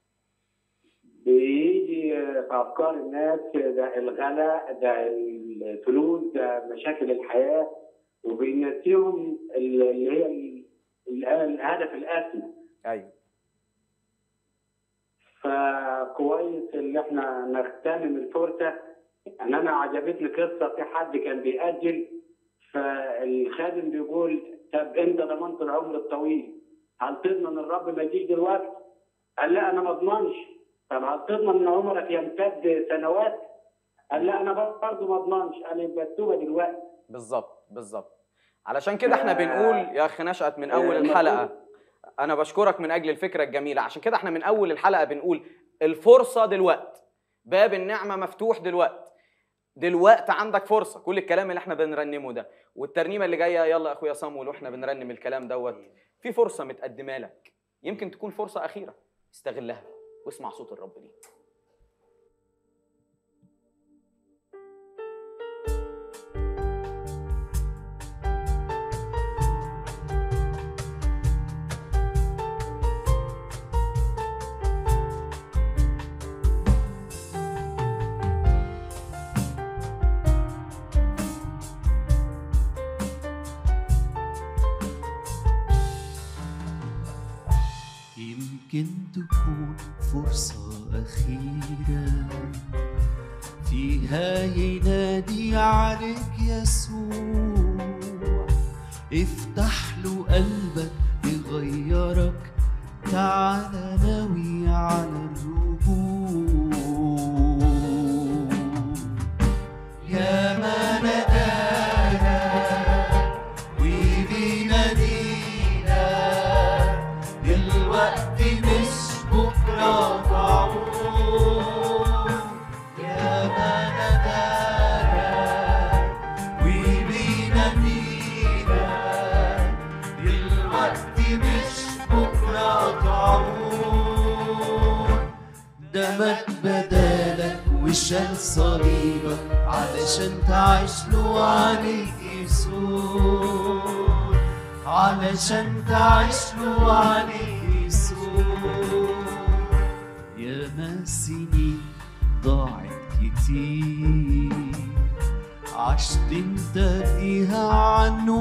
بيجي في أفكار الناس ده الغلاء ده الفلوس ده مشاكل الحياة وبينسيهم اللي هي ال- ال- الهدف الأسمى ايوه فكويس اللي احنا نغتنم الفرصة ان انا عجبتني قصة في حد كان بيأجل فالخادم بيقول طب انت ضمنت العمر الطويل هل تضمن الرب ما يجيش دلوقتي؟ قال لا انا ما اضمنش طب هل تضمن ان عمرك يمتد سنوات؟ قال لا انا برضه ما اضمنش قال يبقى التوبه دلوقتي بالظبط بالظبط علشان كده احنا بنقول يا اخي نشأت من اول الحلقه انا بشكرك من اجل الفكره الجميله عشان كده احنا من اول الحلقه بنقول الفرصه دلوقت باب النعمه مفتوح دلوقت دلوقت عندك فرصه كل الكلام اللي احنا بنرنمه ده والترنيمه اللي جايه يلا يا اخويا صامويل واحنا بنرنم الكلام دوت في فرصه متقدمه لك يمكن تكون فرصه اخيره استغلها واسمع صوت الرب ليك يمكن تكون فرصة أخيرة فيها ينادي عليك يسوع افتح له قلبك يغيرك تعال ناوي على الرجوع يا ما ندانا وبينادينا دلوقتي مش بكرة تعود يا ما ندانا وبينادينا دلوقتي مش بكرة تعود دمك بدالك وشال صليبك علشان تعيش له عليك يسوع علشان تعيش له عليك يسوع يا ما سنين ضاعت كتير عشت انت فيها عنه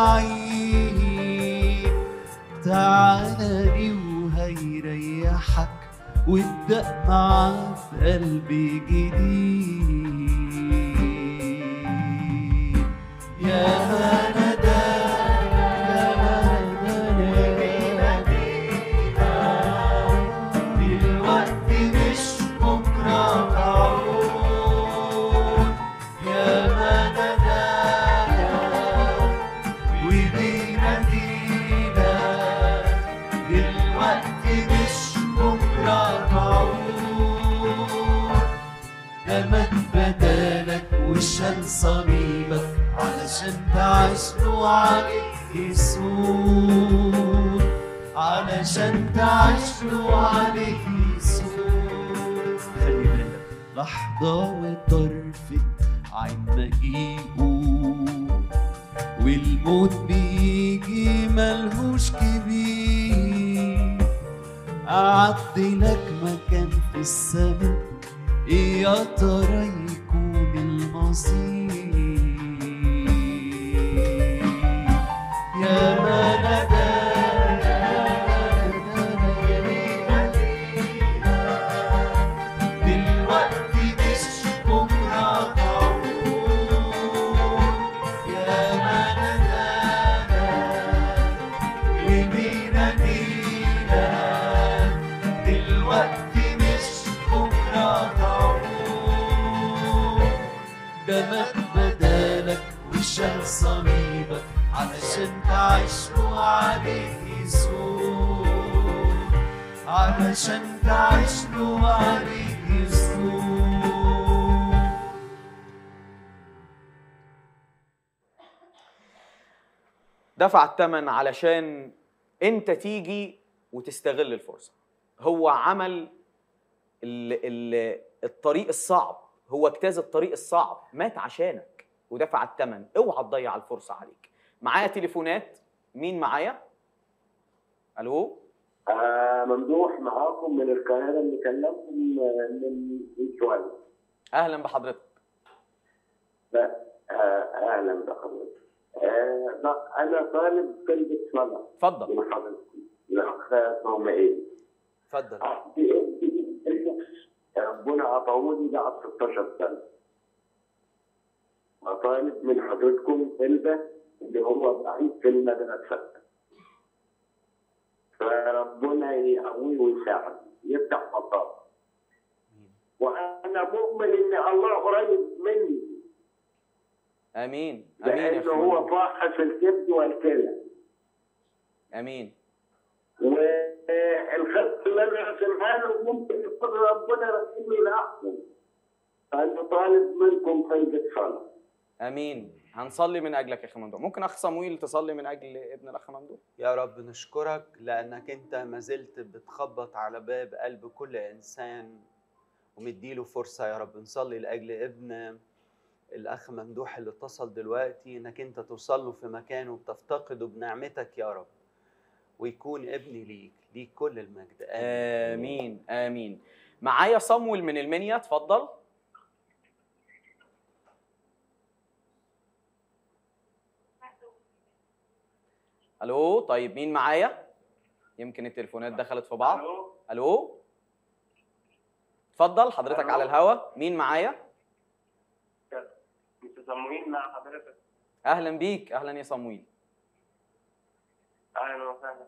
بعيد تعالى لي وهيريحك وابدأ معاه في قلبي جديد يا ما ندانا يا ما ندانا دلوقتي مش بكرة تعود يا ما ندانا وبينادينا دلوقتي مش بكرة تعود دمك بدالك وشال صليبك علشان تعيش له عليك يسوع علشان تعيش له عليك يسوع خلي بالك لحظة وطرفة عين مجيئه والموت بيجي ملهوش كبير أعد لك مكان في السماء إيه يا ترى يكون المصير يا ما ندانا دلوقتي مش بكرة تعود يا ما ندانا وبينادينا دلوقتي مش بكرة تعود دمك بدالك وشال صليبك علشان تعيش له عليك يسوع علشان تعيش له عليك يسوع دفع الثمن علشان انت تيجي وتستغل الفرصه هو عمل ال ال الطريق الصعب هو اجتاز الطريق الصعب مات عشانك ودفع الثمن اوعى تضيع الفرصه عليك معايا تليفونات مين معايا الو آه ممدوح معاكم من القاهرة اللي كلمكم آه، من من شوية اهلا بحضرتك لا آه أهلا بحضرتك آه لا، أنا طالب كلمة صلاة اتفضل من حضرتك الأخ طومئين اتفضل ربنا عطاوني بعد 16 سنة وطالب من حضرتكم كلمة اللي هو ضعيف في المدرسة فربنا يقويه ويساعده يفتح مطار وانا مؤمن ان الله قريب مني امين امين يا لانه هو فندم فاحص الكبد والكلى امين والخط اللي انا راسمها له ممكن يكون ربنا راسم له الاحسن فانا طالب منكم خير صلاه امين هنصلي من اجلك يا اخي ممدوح ممكن اخ صمويل تصلي من اجل ابن الاخ ممدوح يا رب نشكرك لأنك أنت ما زلت بتخبط على باب قلب كل إنسان ومديله فرصة يا رب نصلي لأجل ابن الأخ ممدوح اللي اتصل دلوقتي إنك أنت توصل له في مكانه وتفتقده بنعمتك يا رب ويكون ابني ليك ليك كل المجد امين امين معايا صمويل من المنيا اتفضل الو طيب مين معايا يمكن التليفونات دخلت في بعض الو اتفضل حضرتك ألو. على الهوا مين معايا انت صمويل مع حضرتك اهلا بيك اهلا يا صمويل اهلا وسهلا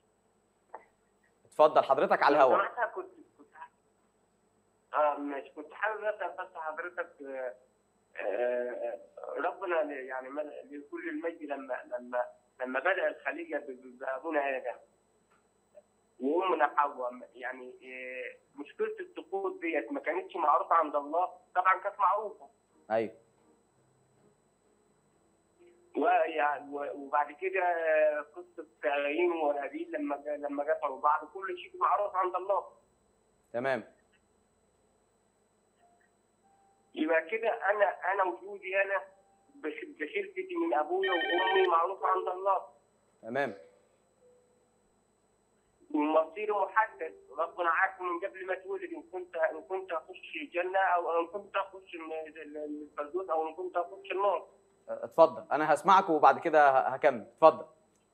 اتفضل حضرتك على لو الهوا سمحت كنت كنت اه ماشي كنت حابب اسال بس حضرتك آه، آه، ربنا ل- يعني مل- لكل المجد لما لما لما بدا الخليقه ب- ب- بابونا ادم وامنا حواء يعني آه، مشكله السقوط ديت ما كانتش معروفه عند الله طبعا كانت معروفه ايوه ويعني و- وبعد كده قصه قايين وهابيل لما لما قتلوا بعض كل شيء معروف عند الله تمام يبقى كده انا انا وجودي انا بش- بشركتي من ابويا وامي معروفه عند الله تمام ومصيري محدد ربنا عارفه من قبل ما اتولد ان كنت ان كنت اخش الجنه او ان كنت اخش ال- ال- الفردوس او ان كنت اخش النار اتفضل انا هسمعك وبعد كده ه- هكمل اتفضل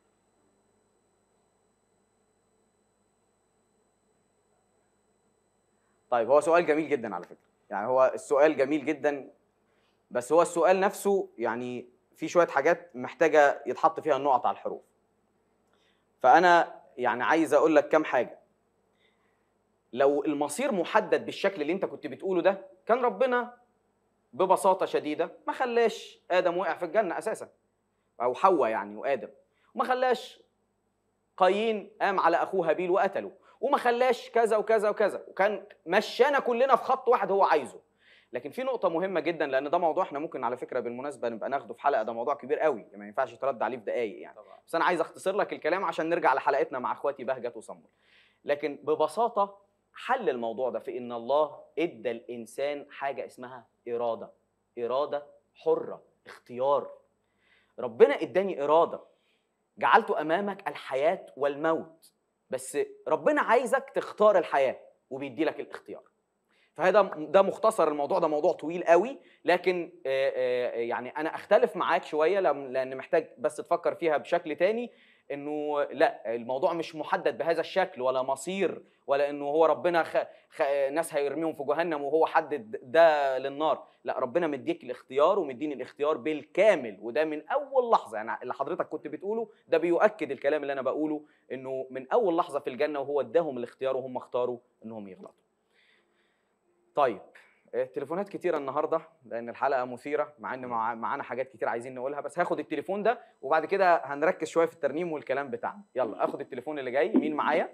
طيب هو سؤال جميل جدا على فكره يعني هو السؤال جميل جدا بس هو السؤال نفسه يعني في شويه حاجات محتاجه يتحط فيها النقط على الحروف فانا يعني عايز اقول لك كام حاجه لو المصير محدد بالشكل اللي انت كنت بتقوله ده كان ربنا ببساطه شديده ما خلاش ادم وقع في الجنه اساسا او حواء يعني وادم وما خلاش قايين قام على اخوه هابيل وقتله وما خلاش كذا وكذا وكذا وكان مشانا كلنا في خط واحد هو عايزه لكن في نقطه مهمه جدا لان ده موضوع احنا ممكن على فكره بالمناسبه نبقى ناخده في حلقه ده موضوع كبير قوي ما ينفعش يترد عليه في دقائق يعني طبعا بس انا عايز اختصر لك الكلام عشان نرجع لحلقتنا مع اخواتي بهجت وصمول لكن ببساطه حل الموضوع ده في ان الله ادى الانسان حاجه اسمها اراده اراده حره اختيار ربنا اداني اراده جعلت امامك الحياه والموت بس ربنا عايزك تختار الحياه وبيدي لك الاختيار فهذا ده مختصر الموضوع ده موضوع طويل قوي لكن آه، آه، يعني انا اختلف معاك شويه لم- لان محتاج بس تفكر فيها بشكل تاني انه لا الموضوع مش محدد بهذا الشكل ولا مصير ولا انه هو ربنا خ... خ... ناس هيرميهم في جهنم وهو حدد ده للنار لا ربنا مديك الاختيار ومديني الاختيار بالكامل وده من اول لحظه يعني اللي حضرتك كنت بتقوله ده بيؤكد الكلام اللي انا بقوله انه من اول لحظه في الجنه وهو اداهم الاختيار وهم اختاروا انهم يغلطوا طيب آه، تليفونات كتيرة النهاردة لأن الحلقة مثيرة مع إن مع- معانا حاجات كتير عايزين نقولها بس هاخد التليفون ده وبعد كده هنركز شوية في الترنيم والكلام بتاعنا يلا آخد التليفون اللي جاي مين معايا؟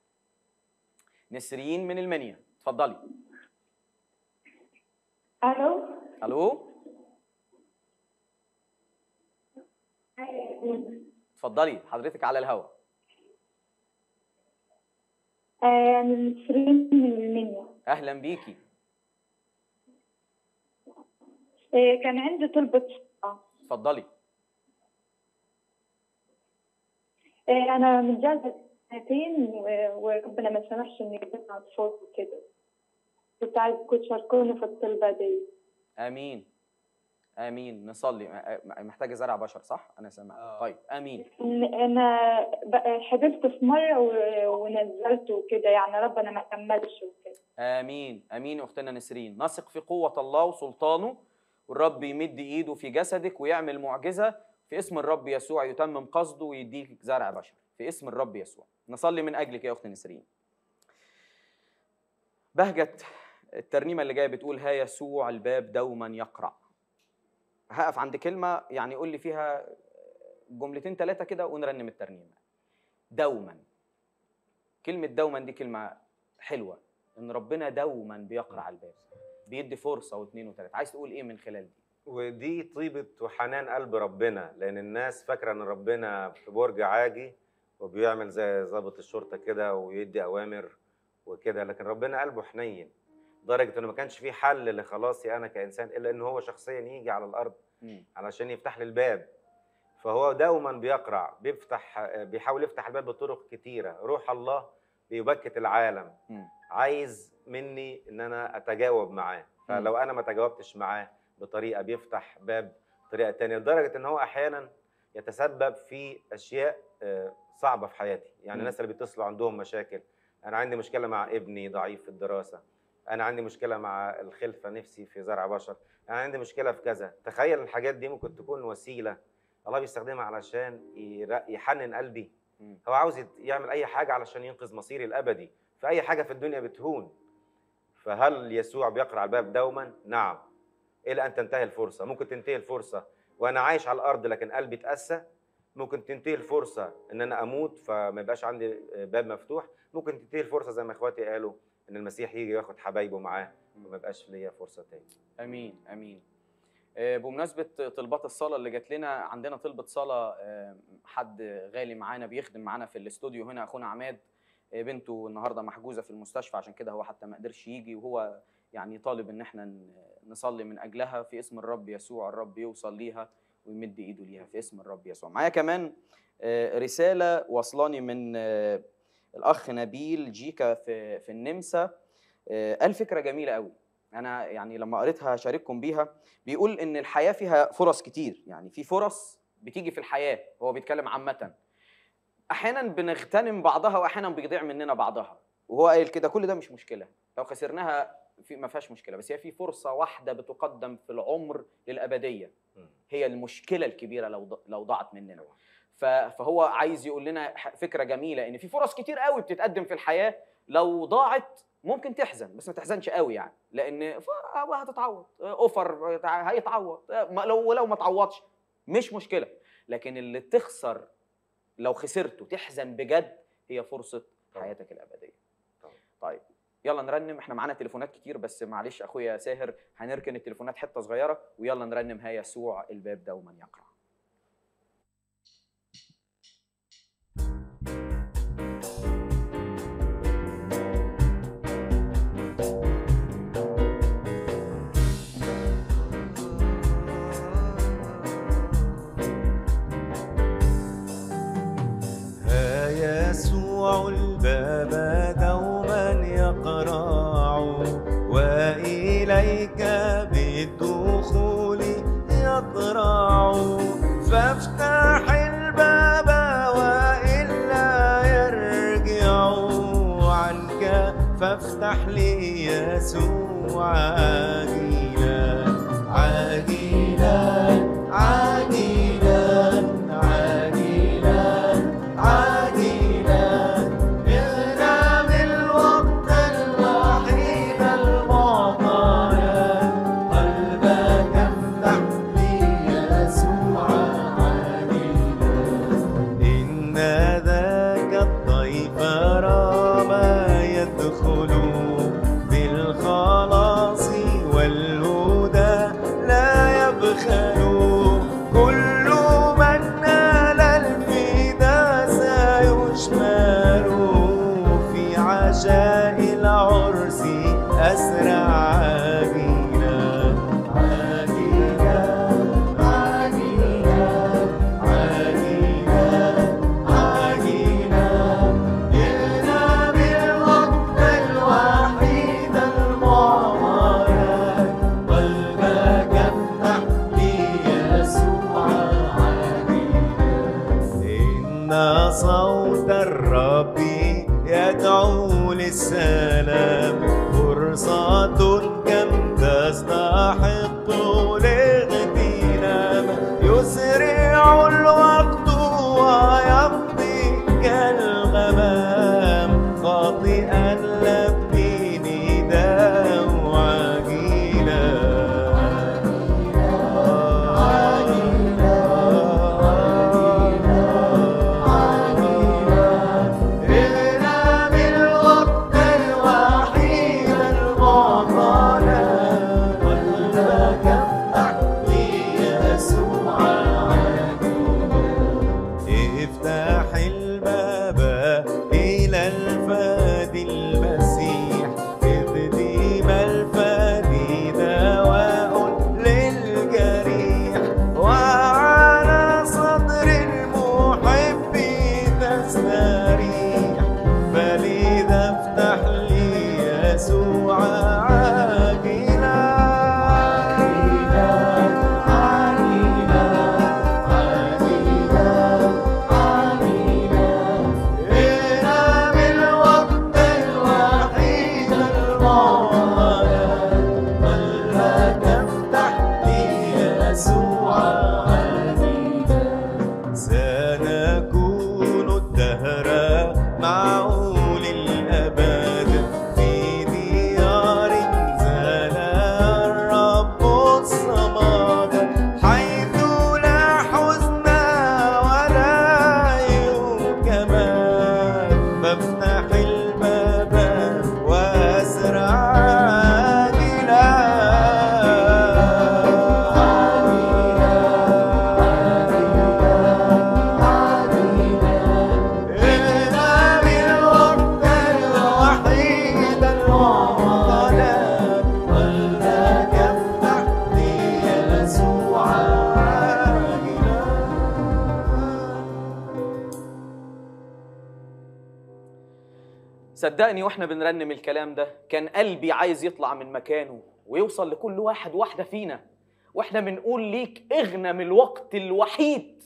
نسرين من المنيا اتفضلي الو ألو اتفضلي حضرتك على الهوا آه، نسرين من المنيا أهلا بيكي آه، كان عندي طلبة شقة اتفضلي آه، أنا متجوزة سنتين و- وربنا ما سمحش إني جبت أطفال وكده كنت عايزكم تشاركوني في الطلبة دي آمين آمين نصلي آه، آه، محتاجة زرع بشر صح؟ أنا سامع آه. طيب آمين إن- أنا ب- حبلت في مرة و- ونزلت وكده يعني ربنا ما كملش وكده آمين آمين أختنا نسرين نثق في قوة الله وسلطانه والرب يمد إيده في جسدك ويعمل معجزة في اسم الرب يسوع يتمم قصده ويديك زرع بشر في اسم الرب يسوع نصلي من أجلك يا أخت نسرين بهجت الترنيمة اللي جاية بتقول ها يسوع الباب دوما يقرع هقف عند كلمة يعني قول لي فيها جملتين ثلاثة كده ونرنم الترنيمة دوما كلمة دوما دي كلمة حلوة ان ربنا دوما بيقرع الباب بيدي فرصه واثنين وثلاثه عايز تقول ايه من خلال دي ودي طيبة وحنان قلب ربنا لأن الناس فاكرة إن ربنا في برج عاجي وبيعمل زي ضابط الشرطة كده ويدي أوامر وكده لكن ربنا قلبه حنين لدرجة إنه ما كانش فيه حل لخلاصي أنا كإنسان إلا إن هو شخصيا يجي على الأرض مم. علشان يفتح لي الباب فهو دوما بيقرع بيفتح بيحاول يفتح الباب بطرق كتيرة روح الله بيبكت العالم مم. عايز مني ان انا اتجاوب معاه فلو انا ما تجاوبتش معاه بطريقه بيفتح باب بطريقه تانية لدرجه ان هو احيانا يتسبب في اشياء آه، صعبه في حياتي يعني مم. الناس اللي بيتصلوا عندهم مشاكل انا عندي مشكله مع ابني ضعيف في الدراسه انا عندي مشكله مع الخلفه نفسي في زرع بشر انا عندي مشكله في كذا تخيل الحاجات دي ممكن تكون وسيله الله بيستخدمها علشان ير- يحنن قلبي مم. هو عاوز يت- يعمل اي حاجه علشان ينقذ مصيري الابدي فاي حاجه في الدنيا بتهون فهل يسوع بيقرع على الباب دوما نعم الى ان تنتهي الفرصه ممكن تنتهي الفرصه وانا عايش على الارض لكن قلبي اتاسى ممكن تنتهي الفرصه ان انا اموت فما يبقاش عندي باب مفتوح ممكن تنتهي الفرصه زي ما اخواتي قالوا ان المسيح يجي وياخد حبايبه معاه وما يبقاش ليا فرصه تاني امين امين آه، بمناسبه طلبات الصلاه اللي جات لنا عندنا طلبه صلاه آه، حد غالي معانا بيخدم معانا في الاستوديو هنا اخونا عماد آه، بنته النهارده محجوزه في المستشفى عشان كده هو حتى ما قدرش يجي وهو يعني طالب ان احنا ن- نصلي من اجلها في اسم الرب يسوع الرب يوصل ليها ويمد ايده ليها في اسم الرب يسوع معايا كمان آه، رساله وصلاني من آه، الاخ نبيل جيكا في في النمسا آه، قال فكره جميله قوي انا يعني لما قريتها هشارككم بيها بيقول ان الحياه فيها فرص كتير يعني في فرص بتيجي في الحياه هو بيتكلم عامه احيانا بنغتنم بعضها واحيانا بيضيع مننا بعضها وهو قايل كده كل ده مش مشكله لو خسرناها في ما فيهاش مشكله بس هي في فرصه واحده بتقدم في العمر للابديه هي المشكله الكبيره لو ض- لو ضاعت مننا ف- فهو عايز يقول لنا ح- فكره جميله ان في فرص كتير قوي بتتقدم في الحياه لو ضاعت ممكن تحزن بس ما تحزنش قوي يعني لان ف- هتتعوض اوفر هيتعوض ما- لو ولو ما تعوضش مش مشكله لكن اللي تخسر لو خسرته تحزن بجد هي فرصه حياتك الابديه طيب يلا نرنم احنا معانا تليفونات كتير بس معلش اخويا ساهر هنركن التليفونات حته صغيره ويلا نرنم ها يسوع الباب دوما يقرع ها يسوع الباب دوما يقرع وإليك بالدخول يضرع فافتح الباب وإلا يرجع عنك فافتح لي يسوع عاجلا عاجلا عاجلا عاجلا عاجلا اغنى بالوقت الوحيد المعطى قلبك افتح لي يسوع عاجلا إن ذاك الضيف رام يدخل بالخلاص والهدى لا يبخل كل من نال الفدا سيشمل في عشاء العرس أسرع عاجلا عاجلا عاجلا عاجلا عاجلا جئنا بالوقت الوحيد المعمر قلبك افتح لي يسوع إن صوت الرب يدعو للسلام فرصة كم تستحق الاغتنام يسرع الوقت ويمضي كالغمام خاطئا لبي نداء عجيلا إغنى بالوقت الوحيد المعطى قلبك افتح لي يسوع افتح الباب إلى الفادي المسيح صدقني واحنا بنرنم الكلام ده كان قلبي عايز يطلع من مكانه ويوصل لكل واحد واحدة فينا واحنا بنقول ليك اغنم الوقت الوحيد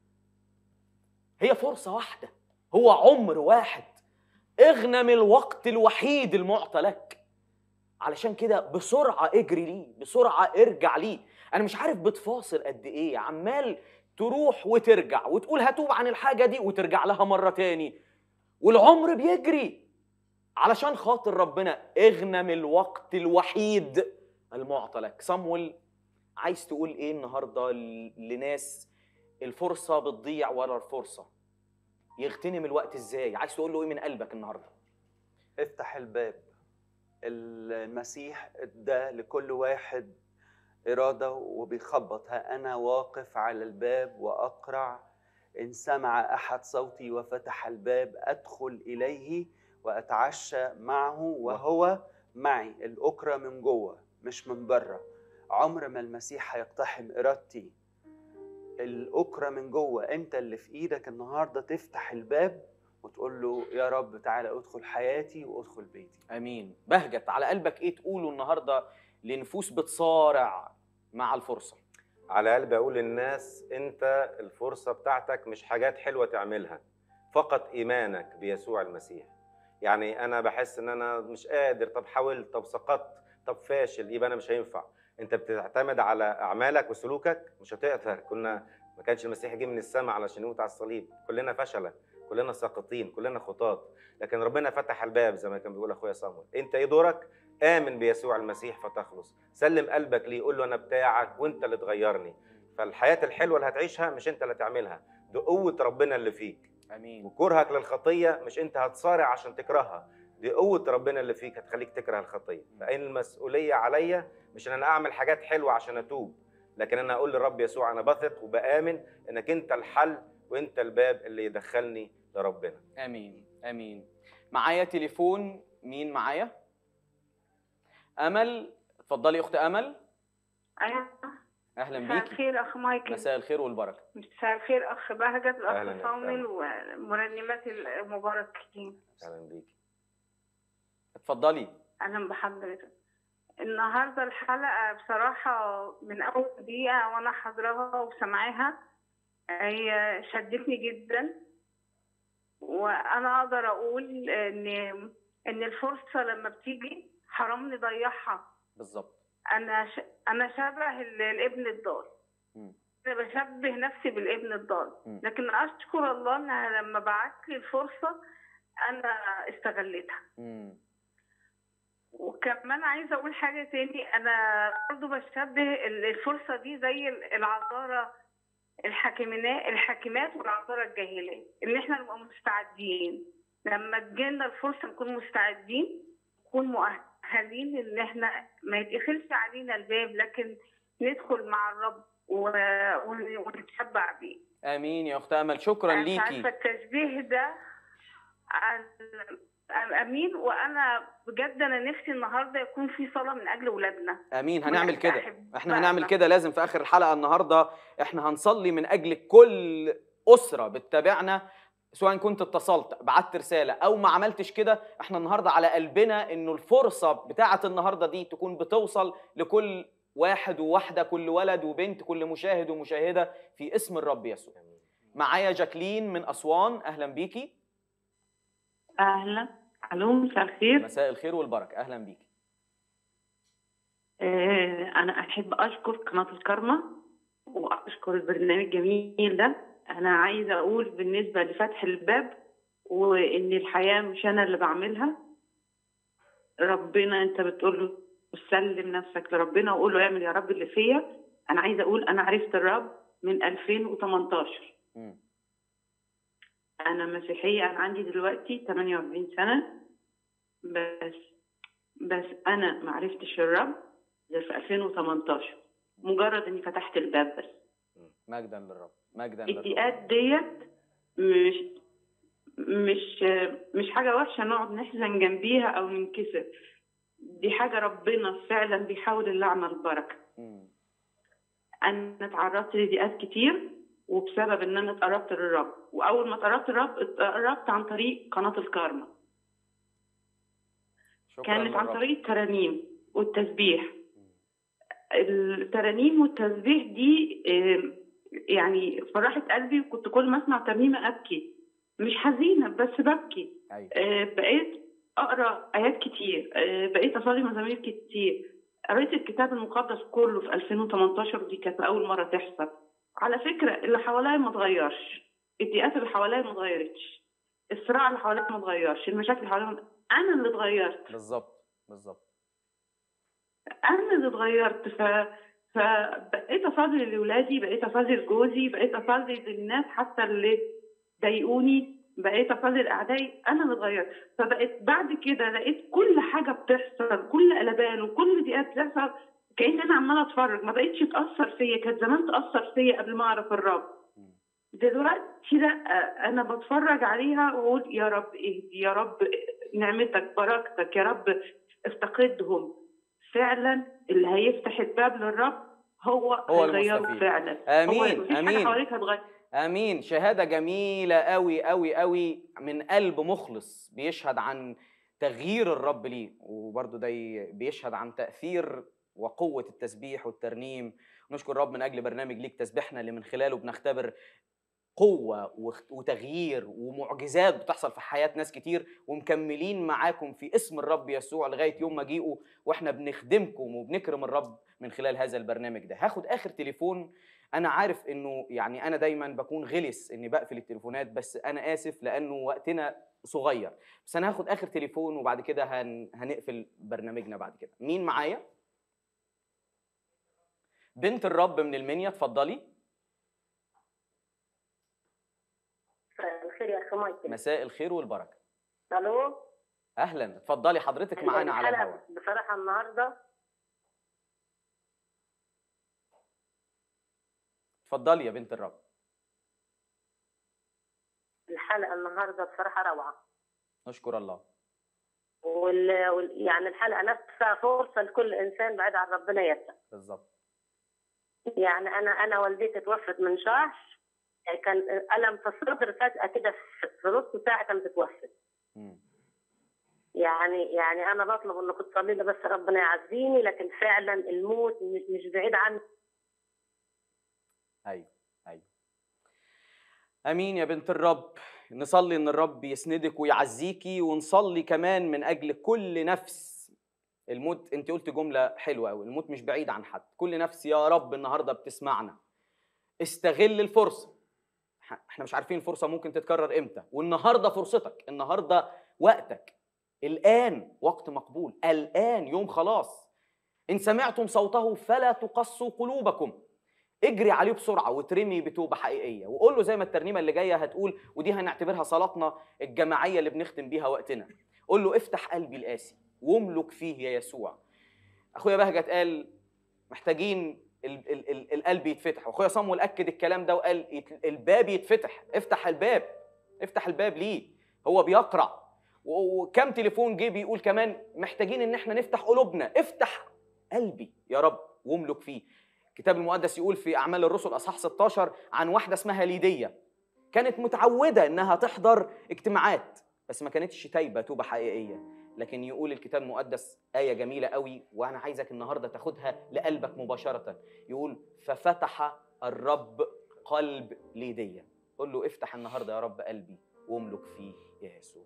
هي فرصة واحدة هو عمر واحد اغنم الوقت الوحيد المعطى لك علشان كده بسرعة اجري ليه بسرعة ارجع ليه انا مش عارف بتفاصل قد ايه عمال تروح وترجع وتقول هتوب عن الحاجة دي وترجع لها مرة تاني والعمر بيجري علشان خاطر ربنا اغنم الوقت الوحيد المعطى لك صمويل عايز تقول ايه النهارده ل- لناس الفرصه بتضيع ورا الفرصه يغتنم الوقت ازاي عايز تقول له ايه من قلبك النهارده افتح الباب المسيح ادى لكل واحد إرادة وبيخبط ها أنا واقف على الباب وأقرع إن سمع أحد صوتي وفتح الباب أدخل إليه وأتعشى معه وهو معي الأكرة من جوه مش من بره عمر ما المسيح هيقتحم إرادتي الأكرة من جوه أنت اللي في إيدك النهاردة تفتح الباب وتقول له يا رب تعالى ادخل حياتي وادخل بيتي امين بهجت على قلبك ايه تقوله النهارده لنفوس بتصارع مع الفرصه على قلبي اقول للناس انت الفرصه بتاعتك مش حاجات حلوه تعملها فقط ايمانك بيسوع المسيح يعني انا بحس ان انا مش قادر طب حاولت طب سقطت طب فاشل يبقى انا مش هينفع انت بتعتمد على اعمالك وسلوكك مش هتقدر كنا ما كانش المسيح جه من السماء علشان يموت على الصليب كلنا فشله كلنا ساقطين كلنا خطاة لكن ربنا فتح الباب زي ما كان بيقول اخويا صامويل انت ايه دورك امن بيسوع المسيح فتخلص سلم قلبك ليه قول له انا بتاعك وانت اللي تغيرني فالحياه الحلوه اللي هتعيشها مش انت اللي تعملها دي قوه ربنا اللي فيك امين وكرهك للخطيه مش انت هتصارع عشان تكرهها دي قوه ربنا اللي فيك هتخليك تكره الخطيه فان المسؤوليه عليا مش ان انا اعمل حاجات حلوه عشان اتوب لكن انا اقول للرب يسوع انا بثق وبامن انك انت الحل وانت الباب اللي يدخلني لربنا امين امين معايا تليفون مين معايا امل اتفضلي يا اخت امل ايوه اهلا مساء بيكي الخير اخ مايكل مساء الخير والبركه مساء الخير اخ بهجت أهلاً الاخ يا صامل ومرنمات المباركين اهلا بيكي اتفضلي اهلا بحضرتك النهارده الحلقه بصراحه من اول دقيقه وانا حاضراها وسامعاها هي شدتني جدا وانا اقدر اقول ان ان الفرصه لما بتيجي حرام نضيعها بالظبط انا ش... انا شبه ال- الابن الضال مم. انا بشبه نفسي بالابن الضال مم. لكن اشكر الله انها لما بعت لي الفرصه انا استغلتها مم. وكمان عايزه اقول حاجه تاني انا برضو بشبه ال- الفرصه دي زي ال- العذاره الحاكمات الحاكمات والعذاره الجاهليه ان احنا نبقى مستعدين لما تجينا الفرصه نكون مستعدين نكون مؤهلين ان احنا ما يتقفلش علينا الباب لكن ندخل مع الرب و- ون- ونتشبع بيه امين يا اخت امل شكرا أنا مش عارفه ليكي التشبيه ده عن- عن- امين وانا بجد انا نفسي النهارده يكون في صلاه من اجل ولادنا امين هنعمل كده أحب احنا هنعمل بقى. كده لازم في اخر الحلقه النهارده احنا هنصلي من اجل كل اسره بتتابعنا سواء كنت اتصلت بعت رساله او ما عملتش كده احنا النهارده على قلبنا انه الفرصه بتاعه النهارده دي تكون بتوصل لكل واحد وواحده كل ولد وبنت كل مشاهد ومشاهده في اسم الرب يسوع معايا جاكلين من اسوان اهلا بيكي اهلا الو مساء الخير مساء الخير والبركه اهلا بيكي آه، انا احب اشكر قناه الكرمة واشكر البرنامج الجميل ده انا عايزه اقول بالنسبه لفتح الباب وان الحياه مش انا اللي بعملها ربنا انت بتقول له سلم نفسك لربنا وقول له اعمل يا رب اللي فيا انا عايزه اقول انا عرفت الرب من 2018 مم. انا مسيحيه انا عندي دلوقتي 48 سنه بس بس انا ما عرفتش الرب غير في 2018 مجرد اني فتحت الباب بس مجدا للرب مجدا للرب الدقيقات ديت مش مش مش حاجه وحشه نقعد نحزن جنبيها او ننكسر دي حاجه ربنا فعلا بيحاول اللي اعمل بركه مم. انا اتعرضت لضيقات كتير وبسبب ان انا اتقربت للرب واول ما اتقربت للرب اتقربت عن طريق قناه الكارما شكراً كانت عن للرب. طريق الترانيم والتسبيح الترانيم والتسبيح دي آه، يعني فرحت قلبي وكنت كل ما اسمع ترنيمه ابكي مش حزينه بس ببكي أيوة. آه، بقيت اقرا ايات كتير آه، بقيت اصلي مزامير كتير قريت الكتاب المقدس كله في 2018 ودي كانت اول مره تحصل على فكره اللي حواليا ما اتغيرش الضيقات اللي حواليا ما اتغيرتش الصراع اللي حواليا ما اتغيرش المشاكل اللي حواليا ما- انا اللي اتغيرت بالظبط بالظبط انا اللي اتغيرت ف فبقيت اصلي لاولادي بقيت اصلي لجوزي بقيت اصلي للناس حتى اللي ضايقوني بقيت اصلي لاعدائي انا اللي اتغيرت فبقيت بعد كده لقيت كل حاجه بتحصل كل قلبان وكل دقيقه بتحصل كأن انا عماله اتفرج ما بقتش تاثر فيا كانت زمان تاثر فيا قبل ما اعرف الرب دلوقتي لا انا بتفرج عليها واقول يا رب اهدي يا رب نعمتك بركتك يا رب افتقدهم فعلا اللي هيفتح الباب للرب هو, هو هيغيره المستفيد. فعلا آمين، هو مفيش آمين. حاجه حواليك هتغير امين شهاده جميله قوي قوي قوي من قلب مخلص بيشهد عن تغيير الرب ليه وبرضه ده ي- بيشهد عن تاثير وقوه التسبيح والترنيم نشكر الرب من اجل برنامج ليك تسبيحنا اللي من خلاله بنختبر قوة وخ- وتغيير ومعجزات بتحصل في حياة ناس كتير ومكملين معاكم في اسم الرب يسوع لغاية يوم مجيئه واحنا بنخدمكم وبنكرم الرب من خلال هذا البرنامج ده هاخد آخر تليفون أنا عارف إنه يعني أنا دايما بكون غلس إني بقفل التليفونات بس أنا آسف لأنه وقتنا صغير بس أنا هاخد آخر تليفون وبعد كده هن... هنقفل برنامجنا بعد كده مين معايا؟ بنت الرب من المنيا اتفضلي مساء الخير يا اخي مايكل مساء الخير والبركة الو اهلا اتفضلي حضرتك معانا على الحلقة الهواء بصراحه النهارده اتفضلي يا بنت الرب الحلقه النهارده بصراحه روعه نشكر الله وال... وال... يعني الحلقه نفسها فرصه لكل انسان بعيد عن ربنا يسع بالظبط يعني انا انا والدتي توفت من شهر كان الم في الصدر فجاه كده في- في نص ساعه كانت توفت يعني يعني انا بطلب انكم تصلي لي بس ربنا يعزيني لكن فعلا الموت مش مش بعيد عني ايوه ايوه امين يا بنت الرب نصلي ان الرب يسندك ويعزيكي ونصلي كمان من اجل كل نفس الموت انت قلت جمله حلوه قوي الموت مش بعيد عن حد كل نفس يا رب النهارده بتسمعنا استغل الفرصه ح- احنا مش عارفين الفرصه ممكن تتكرر امتى والنهارده فرصتك النهارده وقتك الان وقت مقبول الان يوم خلاص ان سمعتم صوته فلا تقصوا قلوبكم اجري عليه بسرعه وترمي بتوبه حقيقيه وقول له زي ما الترنيمه اللي جايه هتقول ودي هنعتبرها صلاتنا الجماعيه اللي بنختم بيها وقتنا قول له افتح قلبي القاسي واملك فيه يا يسوع اخويا بهجت قال محتاجين ال- ال- ال- القلب يتفتح واخويا صمويل اكد الكلام ده وقال يت- الباب يتفتح افتح الباب افتح الباب ليه هو بيقرع و- وكم تليفون جه بيقول كمان محتاجين ان احنا نفتح قلوبنا افتح قلبي يا رب واملك فيه الكتاب المقدس يقول في اعمال الرسل اصحاح 16 عن واحده اسمها ليديه كانت متعوده انها تحضر اجتماعات بس ما كانتش تايبه توبه حقيقيه لكن يقول الكتاب المقدس آية جميلة قوي وأنا عايزك النهاردة تاخدها لقلبك مباشرة يقول ففتح الرب قلب ليدية قول له افتح النهاردة يا رب قلبي واملك فيه يا يسوع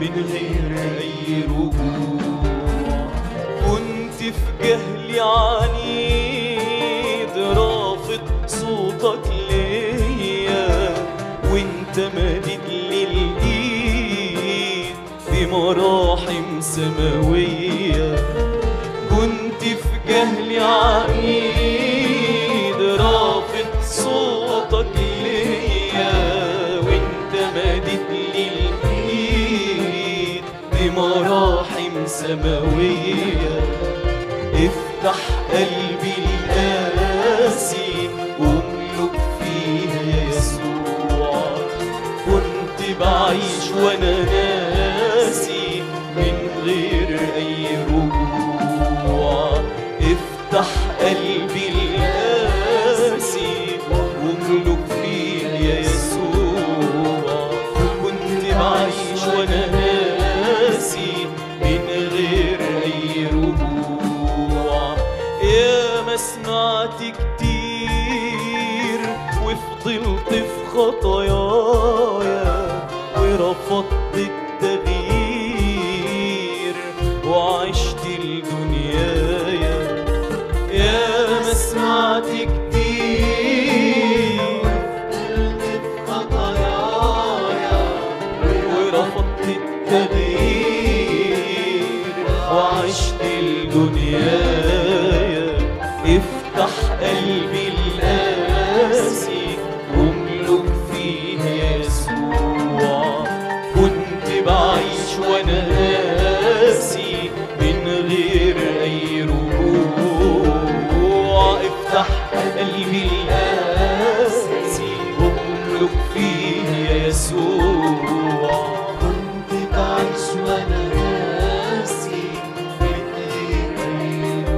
من غير أي رجوع كنت في جهلي عنيد رافض صوتك ليا وانت مدد لي الايد بمراحم سماوية كنت في جهلي عنيد رافض صوتك ليا وانت مدد لي الايد بمراحم سماوية افتح قلبي القاسي واملك فيها يا يسوع كنت بعيش وانا ناسي من غير اي رجوع افتح قلبي القاسي واملك فيها يا يسوع كنت بعيش وانا ناسي من غير اي رجوع يا ما سمعت كتير وفضلت في خطايايا ورفضت التغيير وعشت لدنيايا يا ما سمعت كتير وفضلت في خطايايا ورفضت التغيير وعشت لدنيايا افتح قلبي القاسي واملك فيه يا يسوع كنت بعيش وانا ناسي من غير اي رجوع افتح قلبي القاسي واملك فيه يا يسوع كنت بعيش وانا ناسي من غير اي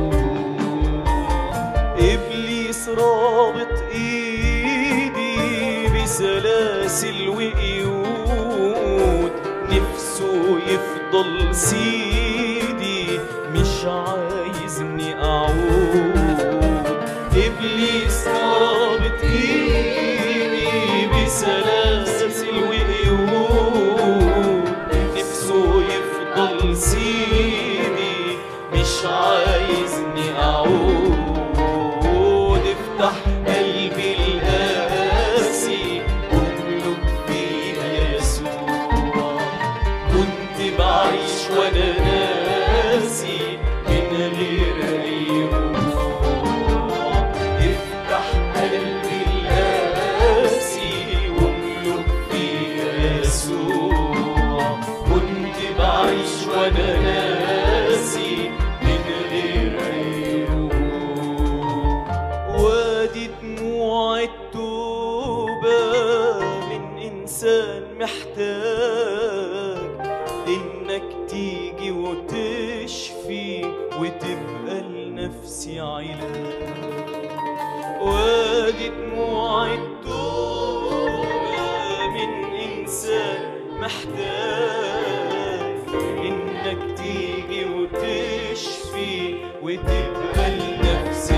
إبليس رابط إيدي بسلاسل وقيود نفسه يفضل سيدي مش عايزني أعود إبليس رابط إيدي بسلاسل وقيود نفسه يفضل سيدي مش عايزني أعود افتح قلبي القاسي واملك فيها يا يسوع كنت بعيش وانا ناسي من غير اي رجوع افتح قلبي القاسي واملك فيها يا يسوع كنت بعيش وانا ناسي من غير اي وادي دموع التوبة من إنسان محتاج إنك تيجي وتشفي وتبقى لنفسي علاج وادي دموع التوبة من إنسان محتاج إنك تيجي وتشفي وتبقى لنفسي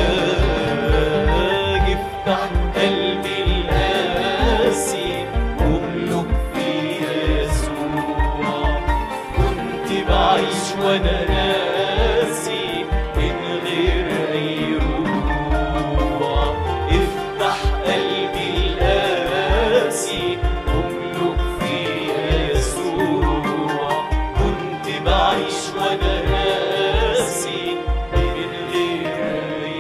علاج افتح قلبي القاسي واملك فيه يا يسوع كنت بعيش وانا ناسي من غير اي رجوع افتح قلبي القاسي واملك فيه يا يسوع كنت بعيش وانا ناسي من غير اي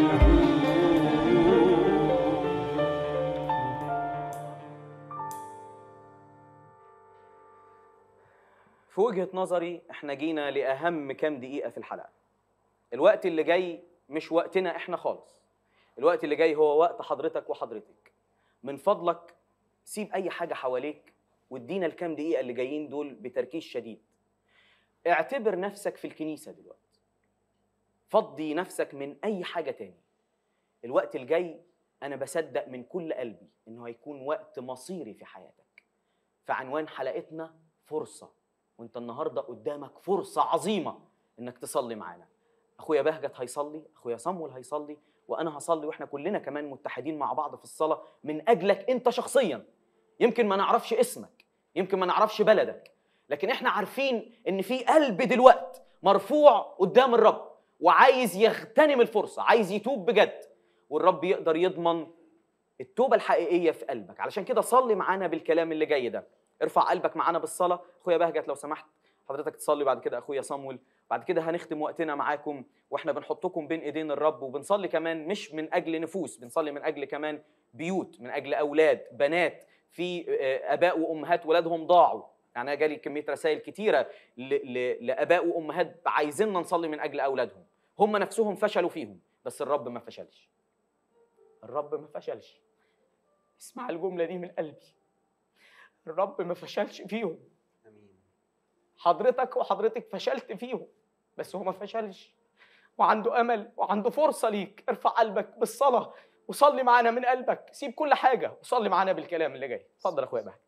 في وجهة نظري احنا جينا لأهم كام دقيقة في الحلقة الوقت اللي جاي مش وقتنا احنا خالص الوقت اللي جاي هو وقت حضرتك وحضرتك من فضلك سيب أي حاجة حواليك وادينا الكام دقيقة اللي جايين دول بتركيز شديد اعتبر نفسك في الكنيسة دلوقتي فضي نفسك من أي حاجة تاني الوقت الجاي أنا بصدق من كل قلبي إنه هيكون وقت مصيري في حياتك فعنوان حلقتنا فرصة وانت النهاردة قدامك فرصة عظيمة إنك تصلي معانا أخويا بهجت هيصلي أخويا صمول هيصلي وأنا هصلي وإحنا كلنا كمان متحدين مع بعض في الصلاة من أجلك أنت شخصيا يمكن ما نعرفش اسمك يمكن ما نعرفش بلدك لكن احنا عارفين ان في قلب دلوقت مرفوع قدام الرب وعايز يغتنم الفرصه عايز يتوب بجد والرب يقدر يضمن التوبه الحقيقيه في قلبك علشان كده صلي معانا بالكلام اللي جاي ده ارفع قلبك معانا بالصلاه اخويا بهجت لو سمحت حضرتك تصلي بعد كده اخويا صامويل بعد كده هنختم وقتنا معاكم واحنا بنحطكم بين ايدين الرب وبنصلي كمان مش من اجل نفوس بنصلي من اجل كمان بيوت من اجل اولاد بنات في آه، اباء وامهات ولادهم ضاعوا يعني انا جالي كميه رسائل كتيره ل- ل- لاباء وامهات عايزيننا نصلي من اجل اولادهم هم نفسهم فشلوا فيهم بس الرب ما فشلش الرب ما فشلش اسمع الجمله دي من قلبي الرب ما فشلش فيهم حضرتك وحضرتك فشلت فيهم بس هو ما فشلش وعنده امل وعنده فرصه ليك ارفع قلبك بالصلاه وصلي معانا من قلبك سيب كل حاجه وصلي معانا بالكلام اللي جاي اتفضل يا اخويا بهجت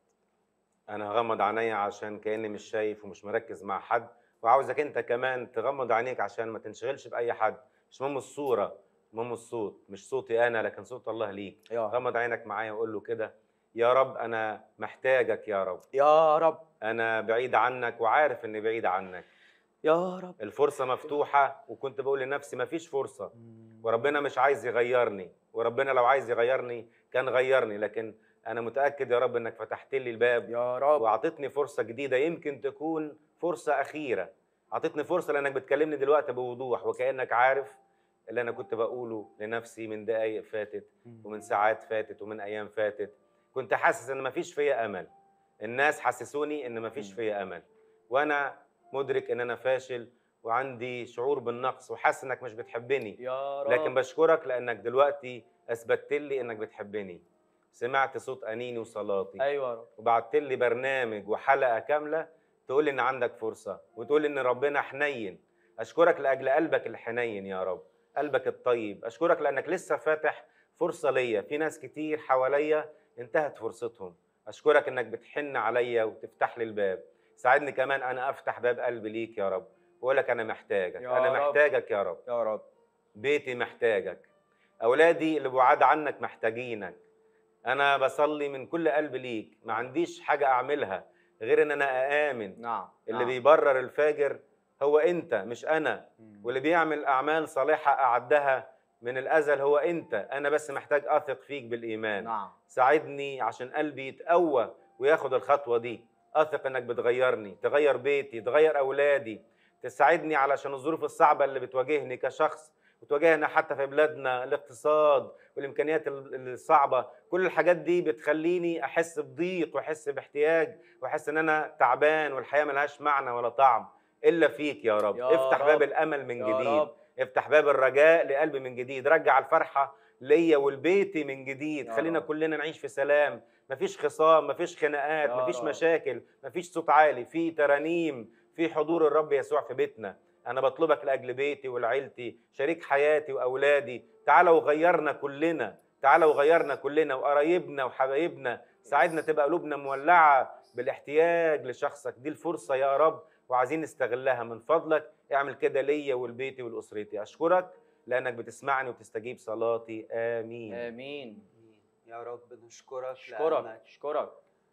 انا هغمض عينيا عشان كاني مش شايف ومش مركز مع حد وعاوزك انت كمان تغمض عينيك عشان ما تنشغلش باي حد مش مهم الصوره مهم الصوت مش صوتي انا لكن صوت الله ليك غمض عينك معايا وقول له كده يا رب انا محتاجك يا رب يا رب انا بعيد عنك وعارف اني بعيد عنك يا رب الفرصه مفتوحه وكنت بقول لنفسي مفيش فرصه وربنا مش عايز يغيرني وربنا لو عايز يغيرني كان غيرني لكن انا متاكد يا رب انك فتحت لي الباب يا رب واعطيتني فرصه جديده يمكن تكون فرصه اخيره اعطيتني فرصه لانك بتكلمني دلوقتي بوضوح وكانك عارف اللي انا كنت بقوله لنفسي من دقايق فاتت ومن ساعات فاتت ومن ايام فاتت كنت حاسس ان مفيش فيا امل الناس حسسوني ان مفيش فيا امل وانا مدرك ان انا فاشل وعندي شعور بالنقص وحاسس انك مش بتحبني يا رب لكن بشكرك لانك دلوقتي اثبتت لي انك بتحبني سمعت صوت انيني وصلاتي ايوه يا رب وبعت لي برنامج وحلقه كامله تقول لي ان عندك فرصه وتقول لي ان ربنا حنين اشكرك لاجل قلبك الحنين يا رب قلبك الطيب اشكرك لانك لسه فاتح فرصه ليا في ناس كتير حواليا انتهت فرصتهم اشكرك انك بتحن عليا وتفتح لي الباب ساعدني كمان انا افتح باب قلبي ليك يا رب واقول لك انا محتاجك يا انا رب. محتاجك يا رب يا رب بيتي محتاجك اولادي اللي بعاد عنك محتاجينك انا بصلي من كل قلبي ليك ما عنديش حاجه اعملها غير ان انا اامن نعم اللي نعم. بيبرر الفاجر هو انت مش انا واللي بيعمل اعمال صالحه اعدها من الازل هو انت انا بس محتاج اثق فيك بالايمان نعم ساعدني عشان قلبي يتقوى وياخد الخطوه دي اثق انك بتغيرني تغير بيتي تغير اولادي تساعدني علشان الظروف الصعبه اللي بتواجهني كشخص وتواجهنا حتى في بلادنا الاقتصاد والامكانيات ال- الصعبه كل الحاجات دي بتخليني احس بضيق واحس باحتياج واحس ان انا تعبان والحياه ملهاش معنى ولا طعم الا فيك يا رب يا افتح رب. باب الامل من يا جديد رب. افتح باب الرجاء لقلبي من جديد رجع الفرحه ليا ولبيتي من جديد يا خلينا رب. كلنا نعيش في سلام مفيش خصام مفيش خناقات يا مفيش رب. مشاكل مفيش صوت عالي في ترانيم في حضور الرب يسوع في بيتنا انا بطلبك لاجل بيتي ولعيلتي شريك حياتي واولادي تعالى وغيرنا كلنا تعالى وغيرنا كلنا وقرايبنا وحبايبنا ساعدنا تبقى قلوبنا مولعه بالاحتياج لشخصك دي الفرصه يا رب وعايزين نستغلها من فضلك اعمل كده ليا ولبيتي ولاسرتي اشكرك لانك بتسمعني وتستجيب صلاتي امين امين يا رب نشكرك اشكرك لأنك اشكرك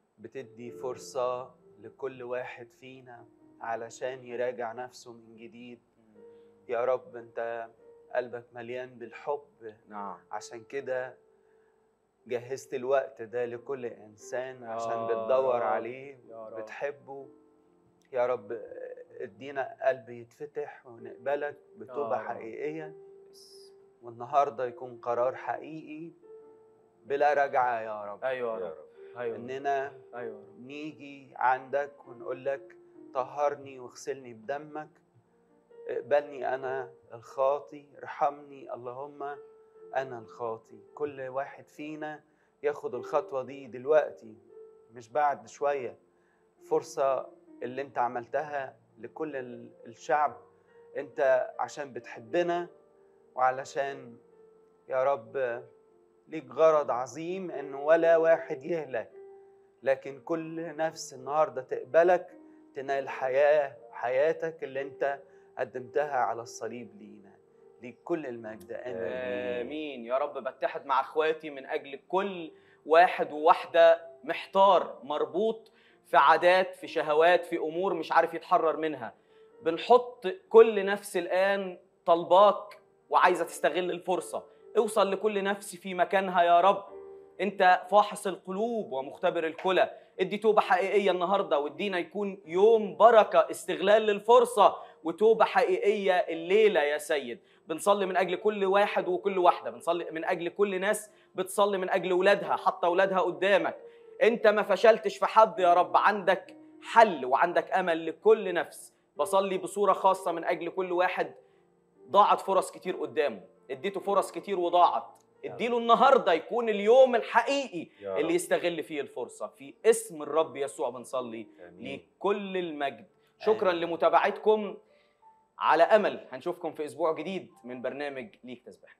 بتدي فرصة لكل واحد فينا علشان يراجع نفسه من جديد يا رب انت قلبك مليان بالحب نعم عشان كده جهزت الوقت ده لكل انسان عشان يا بتدور رب، عليه يا رب. بتحبه يا رب ادينا قلب يتفتح ونقبلك بتوبة رب. حقيقية والنهارده يكون قرار حقيقي بلا رجعة يا رب ايوه يا رب ايوه اننا ايوه يا رب. نيجي عندك ونقول لك طهرني واغسلني بدمك اقبلني انا الخاطي ارحمني اللهم انا الخاطي كل واحد فينا ياخد الخطوه دي دلوقتي مش بعد شويه فرصه اللي انت عملتها لكل ال- الشعب انت عشان بتحبنا وعلشان يا رب ليك غرض عظيم انه ولا واحد يهلك لكن كل نفس النهارده تقبلك تنال حياه حياتك اللي انت قدمتها على الصليب لينا ليك كل المجد امين امين يا رب بتحد مع اخواتي من اجل كل واحد وواحده محتار مربوط في عادات في شهوات في امور مش عارف يتحرر منها بنحط كل نفس الان طلباك وعايزه تستغل الفرصه اوصل لكل نفس في مكانها يا رب انت فاحص القلوب ومختبر الكلى ادي توبه حقيقيه النهارده وادينا يكون يوم بركه استغلال للفرصه وتوبه حقيقيه الليله يا سيد بنصلي من اجل كل واحد وكل واحده بنصلي من اجل كل ناس بتصلي من اجل اولادها حاطه اولادها قدامك انت ما فشلتش في حد يا رب عندك حل وعندك امل لكل نفس بصلي بصوره خاصه من اجل كل واحد ضاعت فرص كتير قدامه اديته فرص كتير وضاعت اديله النهارده يكون اليوم الحقيقي يا رب. اللي يستغل فيه الفرصه في اسم الرب يسوع بنصلي ليك كل المجد شكرا لمتابعتكم على امل هنشوفكم في اسبوع جديد من برنامج ليك تسبح